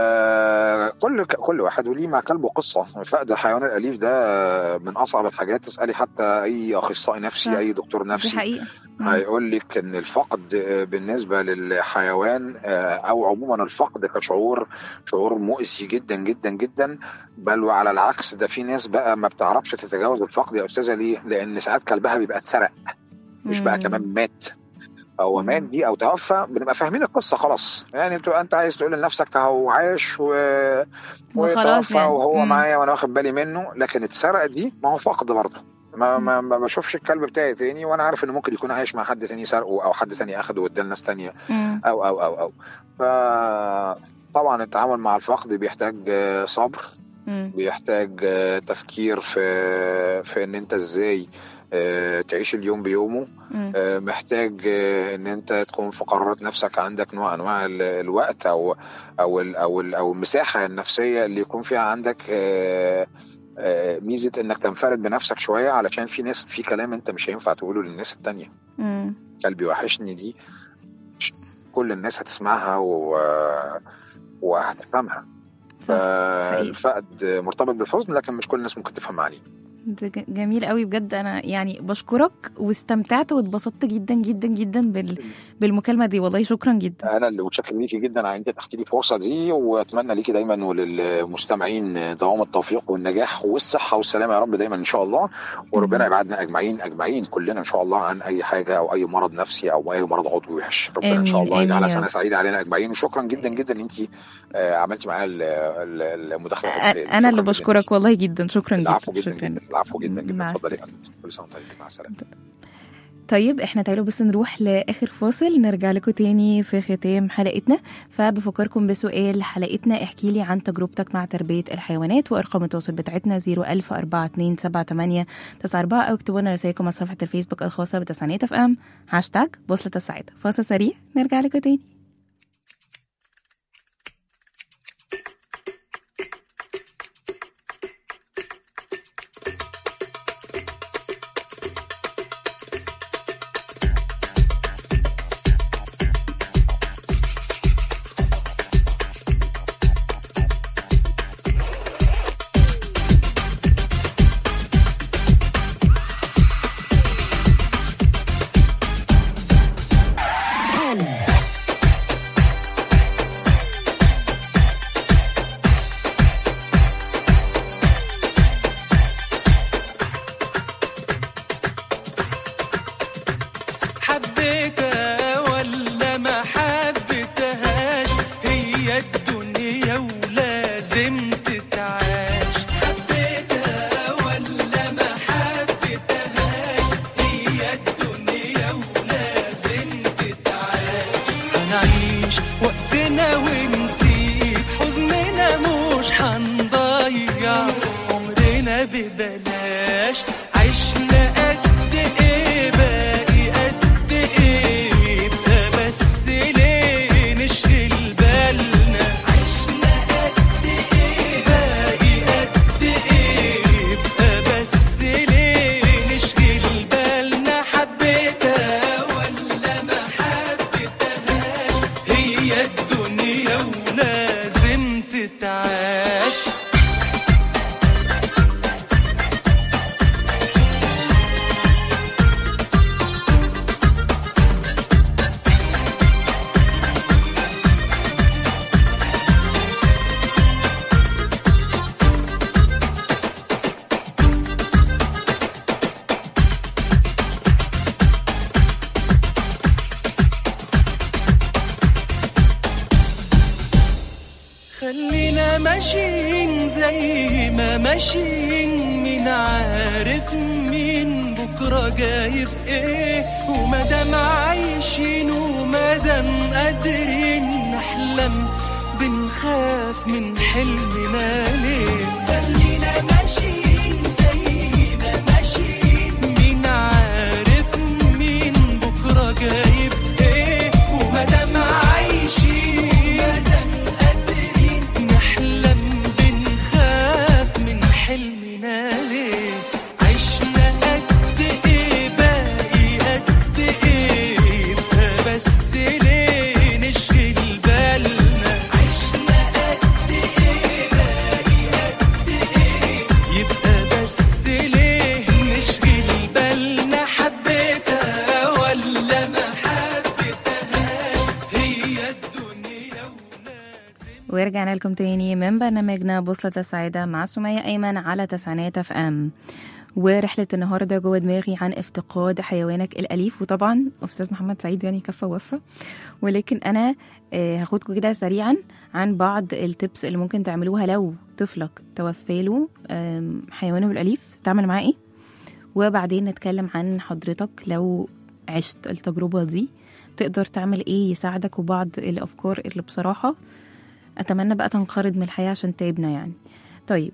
Speaker 8: فكل كل واحد وليه مع كلبه قصه فقد الحيوان الاليف ده من اصعب الحاجات تسالي حتى اي اخصائي نفسي
Speaker 5: صح.
Speaker 8: اي دكتور
Speaker 5: دي
Speaker 8: نفسي
Speaker 5: حقيقة مم.
Speaker 8: هيقول لك ان الفقد بالنسبه للحيوان او عموما الفقد كشعور شعور مؤسي جدا جدا جدا بل وعلى العكس ده في ناس بقى ما بتعرفش تتجاوز الفقد يا استاذه ليه؟ لان ساعات كلبها بيبقى اتسرق مش بقى
Speaker 5: مم.
Speaker 8: كمان مات هو
Speaker 5: مم.
Speaker 8: مات دي او توفى بنبقى فاهمين القصه خلاص يعني انت انت عايز تقول لنفسك هو عايش و...
Speaker 5: وخلاص
Speaker 8: وتوفى
Speaker 5: يعني.
Speaker 8: وهو
Speaker 5: مم.
Speaker 8: معايا وانا واخد بالي منه لكن اتسرق دي ما هو فقد برضه ما, ما, ما بشوفش الكلب بتاعي تاني وانا عارف انه ممكن يكون عايش مع حد تاني سرقه او حد تاني اخده واداه لناس تانيه
Speaker 5: مم.
Speaker 8: او او او او ف طبعا التعامل مع الفقد بيحتاج آه، صبر
Speaker 5: مم.
Speaker 8: بيحتاج آه، تفكير في في ان انت ازاي آه، تعيش اليوم بيومه
Speaker 5: مم.
Speaker 8: آه، محتاج آه، ان انت تكون في قرارات نفسك عندك نوع انواع ال- الوقت او او ال او ال او المساحه النفسيه اللي يكون فيها عندك آه، آه، ميزه انك تنفرد بنفسك شويه علشان في ناس في كلام انت مش هينفع تقوله للناس التانيه
Speaker 5: مم.
Speaker 8: قلبي وحشني دي مش كل الناس هتسمعها و... وهتفهمها
Speaker 5: صح حقيقي.
Speaker 8: فالفقد مرتبط بالحزن لكن مش كل الناس ممكن تفهم عليه
Speaker 5: ده ج- جميل قوي بجد انا يعني بشكرك واستمتعت واتبسطت جدا جدا جدا بال... بالمكالمه دي والله شكرا جدا
Speaker 8: انا اللي متشكر ليكي جدا على انت تحكي لي الفرصه دي واتمنى ليكي دايما وللمستمعين دوام التوفيق والنجاح والصحه والسلامه يا رب دايما ان شاء الله وربنا يبعدنا اجمعين اجمعين كلنا ان شاء الله عن اي حاجه او اي مرض نفسي او اي مرض عضوي وحش ربنا ان شاء
Speaker 5: آمين،
Speaker 8: الله
Speaker 5: آمين
Speaker 8: يجعلها
Speaker 5: يا
Speaker 8: سنه
Speaker 5: رب.
Speaker 8: سعيده علينا اجمعين وشكرا جدا جدا ان انت آه، عملتي معايا ال- ال- المداخله
Speaker 5: أ-
Speaker 8: الخيرية دي.
Speaker 5: انا اللي
Speaker 8: شكراً جداً
Speaker 5: بشكرك والله جدا شكرا جدا
Speaker 8: العفو جدا
Speaker 5: شكرا
Speaker 8: جدا العفو جدا جدا
Speaker 5: مع
Speaker 8: اتفضلي يا فندم. كل سنه وانت طيب مع السلامه
Speaker 5: طيب احنا تعالوا بس نروح لاخر فاصل نرجع لكم تاني في ختام حلقتنا فبفكركم بسؤال حلقتنا احكي لي عن تجربتك مع تربيه الحيوانات وارقام التواصل بتاعتنا 010427894 او اكتبوا لنا رسائلكم على صفحه الفيسبوك الخاصه بتسعينات اف ام هاشتاج بوصله السعاده فاصل سريع نرجع لكم تاني
Speaker 7: ماشيين زي ما ماشيين مين عارف مين بكرة جايب ايه ومادام عايشين ومادام قادرين نحلم بنخاف من حلمنا ليه خلينا ماشيين زي ما ماشيين مين عارف مين بكرة جايب ايه ومادام عايشين مادام قادرين نحلم بنخاف من حلمنا ليه عشنا قد ايه باقي قد ايه يبقى بس ليه نشغل بالنا عشنا قد ايه باقي قد ايه يبقى بس ليه نشغل بالنا حبيتها ولا ما حبيتهاش هي الدنيا وناس
Speaker 5: ورجعنا لكم تاني من برنامجنا بوصلة السعادة مع سمية أيمن على تسعينات اف ام ورحلة النهاردة جوه دماغي عن افتقاد حيوانك الأليف وطبعا أستاذ محمد سعيد يعني كفى ووفى ولكن أنا آه، هاخدكم كده سريعا عن بعض التبس اللي ممكن تعملوها لو طفلك توفى له آم، حيوانه الأليف تعمل معاه إيه وبعدين نتكلم عن حضرتك لو عشت التجربة دي تقدر تعمل إيه يساعدك وبعض الأفكار اللي بصراحة اتمنى بقى تنقرض من الحياه عشان تعبنا يعني طيب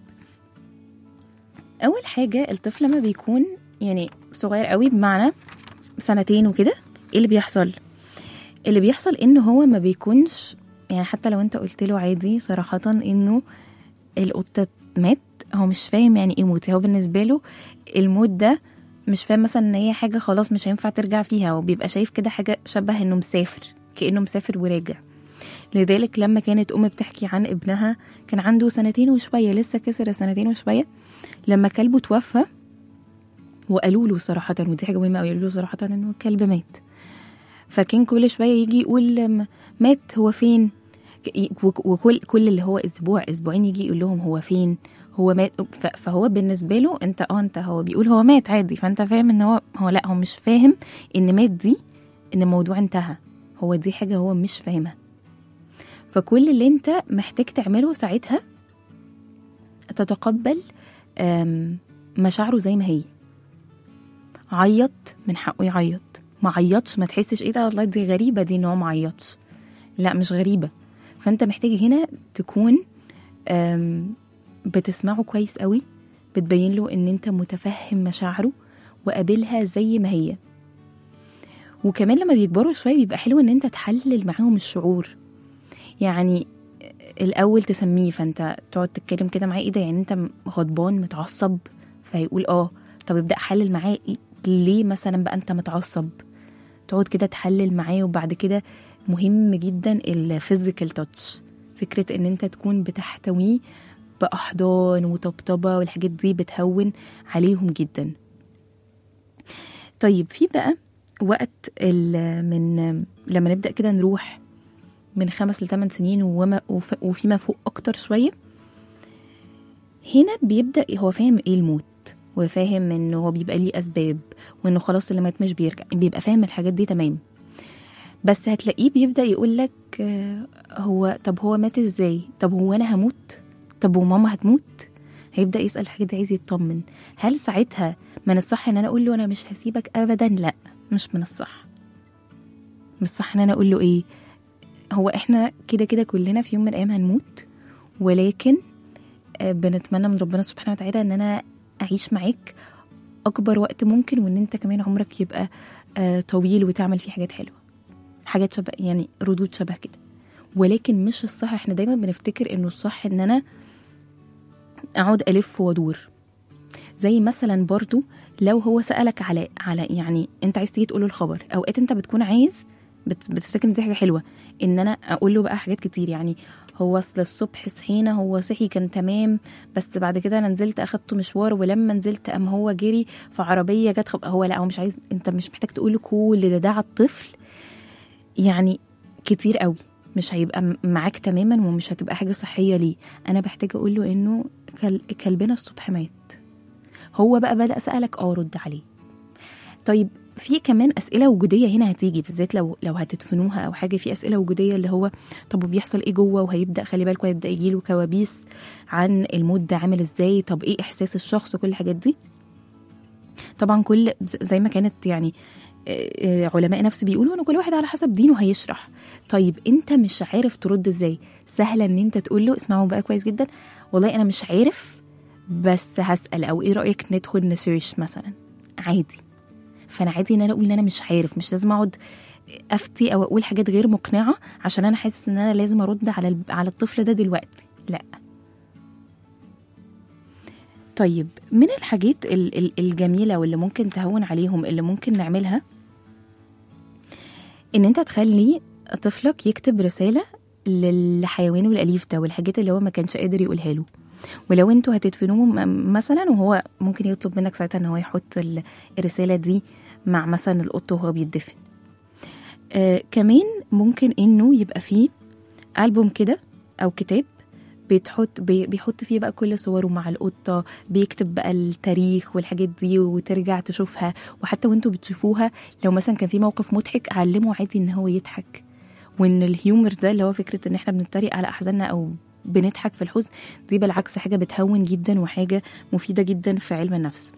Speaker 5: اول حاجه الطفل لما بيكون يعني صغير قوي بمعنى سنتين وكده ايه اللي بيحصل اللي بيحصل انه هو ما بيكونش يعني حتى لو انت قلت له عادي صراحه انه القطه مات هو مش فاهم يعني ايه موت هو بالنسبه له الموت ده مش فاهم مثلا ان هي حاجه خلاص مش هينفع ترجع فيها وبيبقى شايف كده حاجه شبه انه مسافر كانه مسافر وراجع لذلك لما كانت أم بتحكي عن ابنها كان عنده سنتين وشوية لسه كسر السنتين وشوية لما كلبه توفى وقالوا له صراحة ودي حاجة مهمة أوي قالوا له صراحة إنه الكلب مات فكان كل شوية يجي يقول م- مات هو فين ك- وك- وكل كل اللي هو أسبوع أسبوعين يجي يقول لهم هو فين هو مات ف- فهو بالنسبة له أنت أه أنت هو بيقول هو مات عادي فأنت فاهم إن هو هو لا هو مش فاهم إن مات دي إن الموضوع انتهى هو دي حاجة هو مش فاهمها فكل اللي انت محتاج تعمله ساعتها تتقبل آم، مشاعره زي ما هي عيط من حقه يعيط ما عيطش ما تحسش ايه ده والله دي غريبه دي ان هو ما عيطش لا مش غريبه فانت محتاج هنا تكون آم، بتسمعه كويس قوي بتبين له ان انت متفهم مشاعره وقابلها زي ما هي وكمان لما بيكبروا شويه بيبقى حلو ان انت تحلل معاهم الشعور يعني الاول تسميه فانت تقعد تتكلم كده معاه ايه ده يعني انت غضبان متعصب فيقول اه طب ابدا حلل معاه إيه؟ ليه مثلا بقى انت متعصب تقعد كده تحلل معاه وبعد كده مهم جدا الفيزيكال تاتش فكرة ان انت تكون بتحتويه بأحضان وطبطبة والحاجات دي بتهون عليهم جدا طيب في بقى وقت ال- من لما نبدأ كده نروح من خمس لثمان سنين وما وف- وفيما فوق أكتر شوية هنا بيبدأ هو فاهم إيه الموت وفاهم إنه هو بيبقى ليه أسباب وإنه خلاص اللي مات مش بيرجع بيبقى فاهم الحاجات دي تمام بس هتلاقيه بيبدأ يقول لك هو طب هو مات إزاي طب هو أنا هموت طب وماما هتموت هيبدأ يسأل الحاجات دي عايز يطمن هل ساعتها من الصح إن أنا أقول له أنا مش هسيبك أبدا لا مش من الصح مش صح إن أنا أقول له إيه هو احنا كده كده كلنا في يوم من الايام هنموت ولكن آه، بنتمنى من ربنا سبحانه وتعالى ان انا اعيش معاك اكبر وقت ممكن وان انت كمان عمرك يبقى آه، طويل وتعمل فيه حاجات حلوه حاجات شبه يعني ردود شبه كده ولكن مش الصح احنا دايما بنفتكر انه الصح ان انا اقعد الف وادور زي مثلا برضو لو هو سالك على على يعني انت عايز تيجي تقول له الخبر اوقات انت بتكون عايز بت- بتفتكر ان دي حاجه حلوه ان انا اقول له بقى حاجات كتير يعني هو اصل الصبح صحينا هو صحي كان تمام بس بعد كده انا نزلت اخدته مشوار ولما نزلت قام هو جري في عربيه جت خب... هو لا هو مش عايز انت مش محتاج تقول له كل ده ده على الطفل يعني كتير قوي مش هيبقى م- معاك تماما ومش هتبقى حاجه صحيه ليه انا بحتاج اقول له انه كل... كلبنا الصبح مات هو بقى بدا سالك اه رد عليه طيب في كمان اسئله وجوديه هنا هتيجي بالذات لو لو هتدفنوها او حاجه في اسئله وجوديه اللي هو طب وبيحصل ايه جوه وهيبدا خلي بالكم هيبدا يجيله كوابيس عن الموت ده عامل ازاي طب ايه احساس الشخص وكل الحاجات دي طبعا كل زي ما كانت يعني آه، آه، علماء نفس بيقولوا ان كل واحد على حسب دينه هيشرح طيب انت مش عارف ترد ازاي سهله ان انت تقول له اسمعوا بقى كويس جدا والله انا مش عارف بس هسال او ايه رايك ندخل نسيرش مثلا عادي فانا عادي ان انا اقول ان انا مش عارف مش لازم اقعد افتي او اقول حاجات غير مقنعه عشان انا حاسس ان انا لازم ارد على الب- على الطفل ده دلوقتي لا طيب من الحاجات ال- ال- الجميله واللي ممكن تهون عليهم اللي ممكن نعملها ان انت تخلي طفلك يكتب رساله للحيوان الاليف ده والحاجات اللي هو ما كانش قادر يقولها له ولو انتوا هتدفنوه م- مثلا وهو ممكن يطلب منك ساعتها ان هو يحط ال- الرساله دي مع مثلا القط وهو بيتدفن آه كمان ممكن انه يبقى فيه ألبوم كده او كتاب بتحط بي- بيحط فيه بقى كل صوره مع القطه بيكتب بقى التاريخ والحاجات دي وترجع تشوفها وحتى وانتوا بتشوفوها لو مثلا كان في موقف مضحك علمه عادي ان هو يضحك وان الهيومر ده اللي هو فكره ان احنا بنتريق على احزاننا او بنضحك في الحزن دي بالعكس حاجه بتهون جدا وحاجه مفيده جدا في علم النفس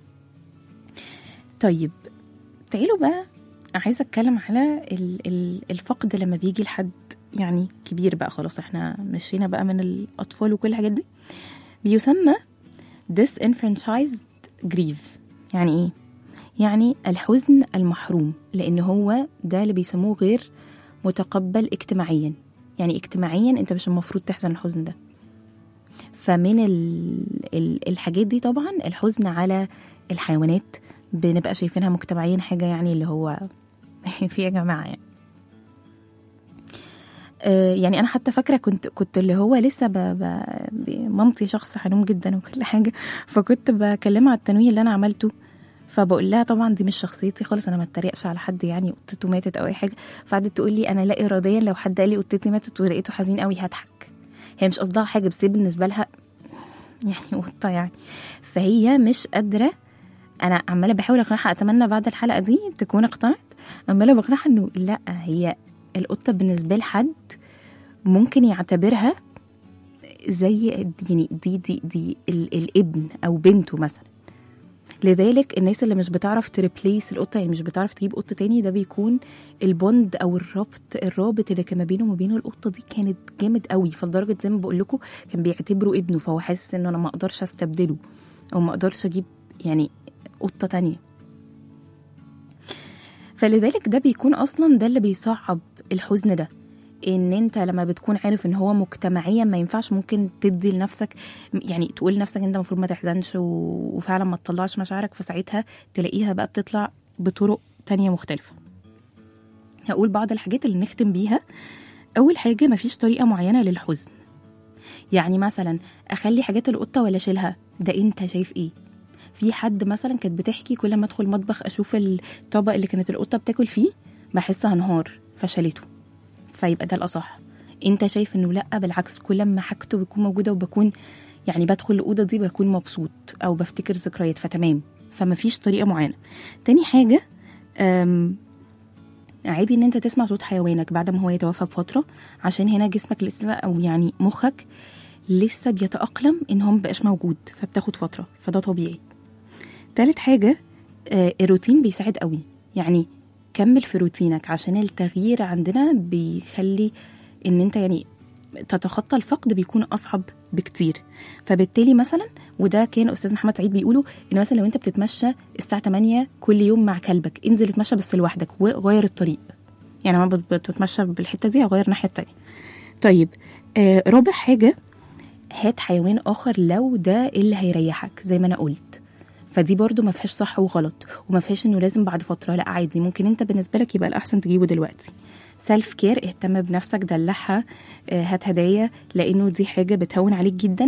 Speaker 5: طيب تعالوا بقى عايزه اتكلم على ال- ال- الفقد لما بيجي لحد يعني كبير بقى خلاص احنا مشينا بقى من الاطفال وكل الحاجات دي بيسمى disenfranchised grief يعني ايه يعني الحزن المحروم لان هو ده اللي بيسموه غير متقبل اجتماعيا يعني اجتماعيا انت مش المفروض تحزن الحزن ده فمن ال ال الحاجات دي طبعا الحزن على الحيوانات بنبقى شايفينها مجتمعيا حاجه يعني اللي هو في يا جماعه يعني آه، يعني انا حتى فاكره كنت كنت اللي هو لسه ب... ب... ب- مامتي شخص حنون جدا وكل حاجه فكنت بكلمها على التنويه اللي انا عملته فبقول لها طبعا دي مش شخصيتي خالص انا ما اتريقش على حد يعني قطته ماتت او اي حاجه فقعدت تقول لي انا لا اراديا لو حد قال لي قطتي ماتت ولقيته حزين قوي هضحك هي مش قصدها حاجه بس هي بالنسبه لها يعني قطه يعني فهي مش قادره انا عماله بحاول اقنعها اتمنى بعد الحلقه دي تكون اقتنعت عماله بقنعها انه لا هي القطه بالنسبه لحد ممكن يعتبرها زي يعني دي دي دي ال الابن او بنته مثلا لذلك الناس اللي مش بتعرف تريبليس القطه يعني مش بتعرف تجيب قطه تاني ده بيكون البوند او الربط الرابط اللي كان ما بينه وما بين القطه دي كانت جامد قوي فلدرجه زي ما بقول لكم كان بيعتبره ابنه فهو حاسس انه انا ما اقدرش استبدله او ما اقدرش اجيب يعني قطه تانية فلذلك ده بيكون اصلا ده اللي بيصعب الحزن ده ان انت لما بتكون عارف ان هو مجتمعيا ما ينفعش ممكن تدي لنفسك يعني تقول لنفسك انت المفروض ما تحزنش و- وفعلا ما تطلعش مشاعرك فساعتها تلاقيها بقى بتطلع بطرق تانية مختلفة هقول بعض الحاجات اللي نختم بيها اول حاجة مفيش طريقة معينة للحزن يعني مثلا اخلي حاجات القطة ولا اشيلها ده انت شايف ايه في حد مثلا كانت بتحكي كل ما ادخل المطبخ اشوف الطبق اللي كانت القطه بتاكل فيه بحس هنهار فشلته فيبقى ده الاصح انت شايف انه لا بالعكس كل ما حاجته بتكون موجوده وبكون يعني بدخل الاوضه دي بكون مبسوط او بفتكر ذكريات فتمام فما فيش طريقه معينه تاني حاجه أم عادي ان انت تسمع صوت حيوانك بعد ما هو يتوفى بفتره عشان هنا جسمك لسه او يعني مخك لسه بيتاقلم ان هو مبقاش موجود فبتاخد فتره فده طبيعي تالت حاجة آه، الروتين بيساعد قوي يعني كمل في روتينك عشان التغيير عندنا بيخلي ان انت يعني تتخطى الفقد بيكون اصعب بكتير فبالتالي مثلا وده كان استاذ محمد سعيد بيقوله ان مثلا لو انت بتتمشى الساعه 8 كل يوم مع كلبك انزل اتمشى بس لوحدك وغير الطريق يعني لما بت- بتتمشى بالحته دي هغير الناحيه التانية طيب آه رابع حاجه هات حيوان اخر لو ده اللي هيريحك زي ما انا قلت فدي برضو ما فيهاش صح وغلط وما فيهاش انه لازم بعد فتره لا عادي ممكن انت بالنسبه لك يبقى الاحسن تجيبه دلوقتي سيلف كير اهتم بنفسك دلعها آه، هات هدايا لانه دي حاجه بتهون عليك جدا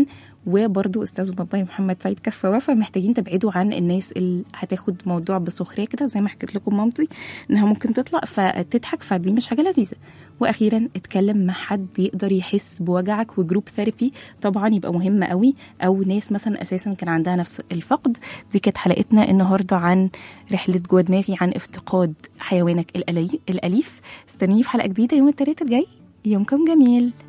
Speaker 5: وبرضو استاذ والله محمد سعيد كفه وفا محتاجين تبعدوا عن الناس اللي هتاخد موضوع بسخريه كده زي ما حكيت لكم مامتي انها ممكن تطلع فتضحك فدي مش حاجه لذيذه واخيرا اتكلم مع حد يقدر يحس بوجعك وجروب ثيرابي طبعا يبقى مهم قوي او ناس مثلا اساسا كان عندها نفس الفقد دي كانت حلقتنا النهارده عن رحله جوه دماغي عن افتقاد حيوانك الألي- الاليف استنوني في حلقه جديده يوم الثلاثاء الجاي يومكم جميل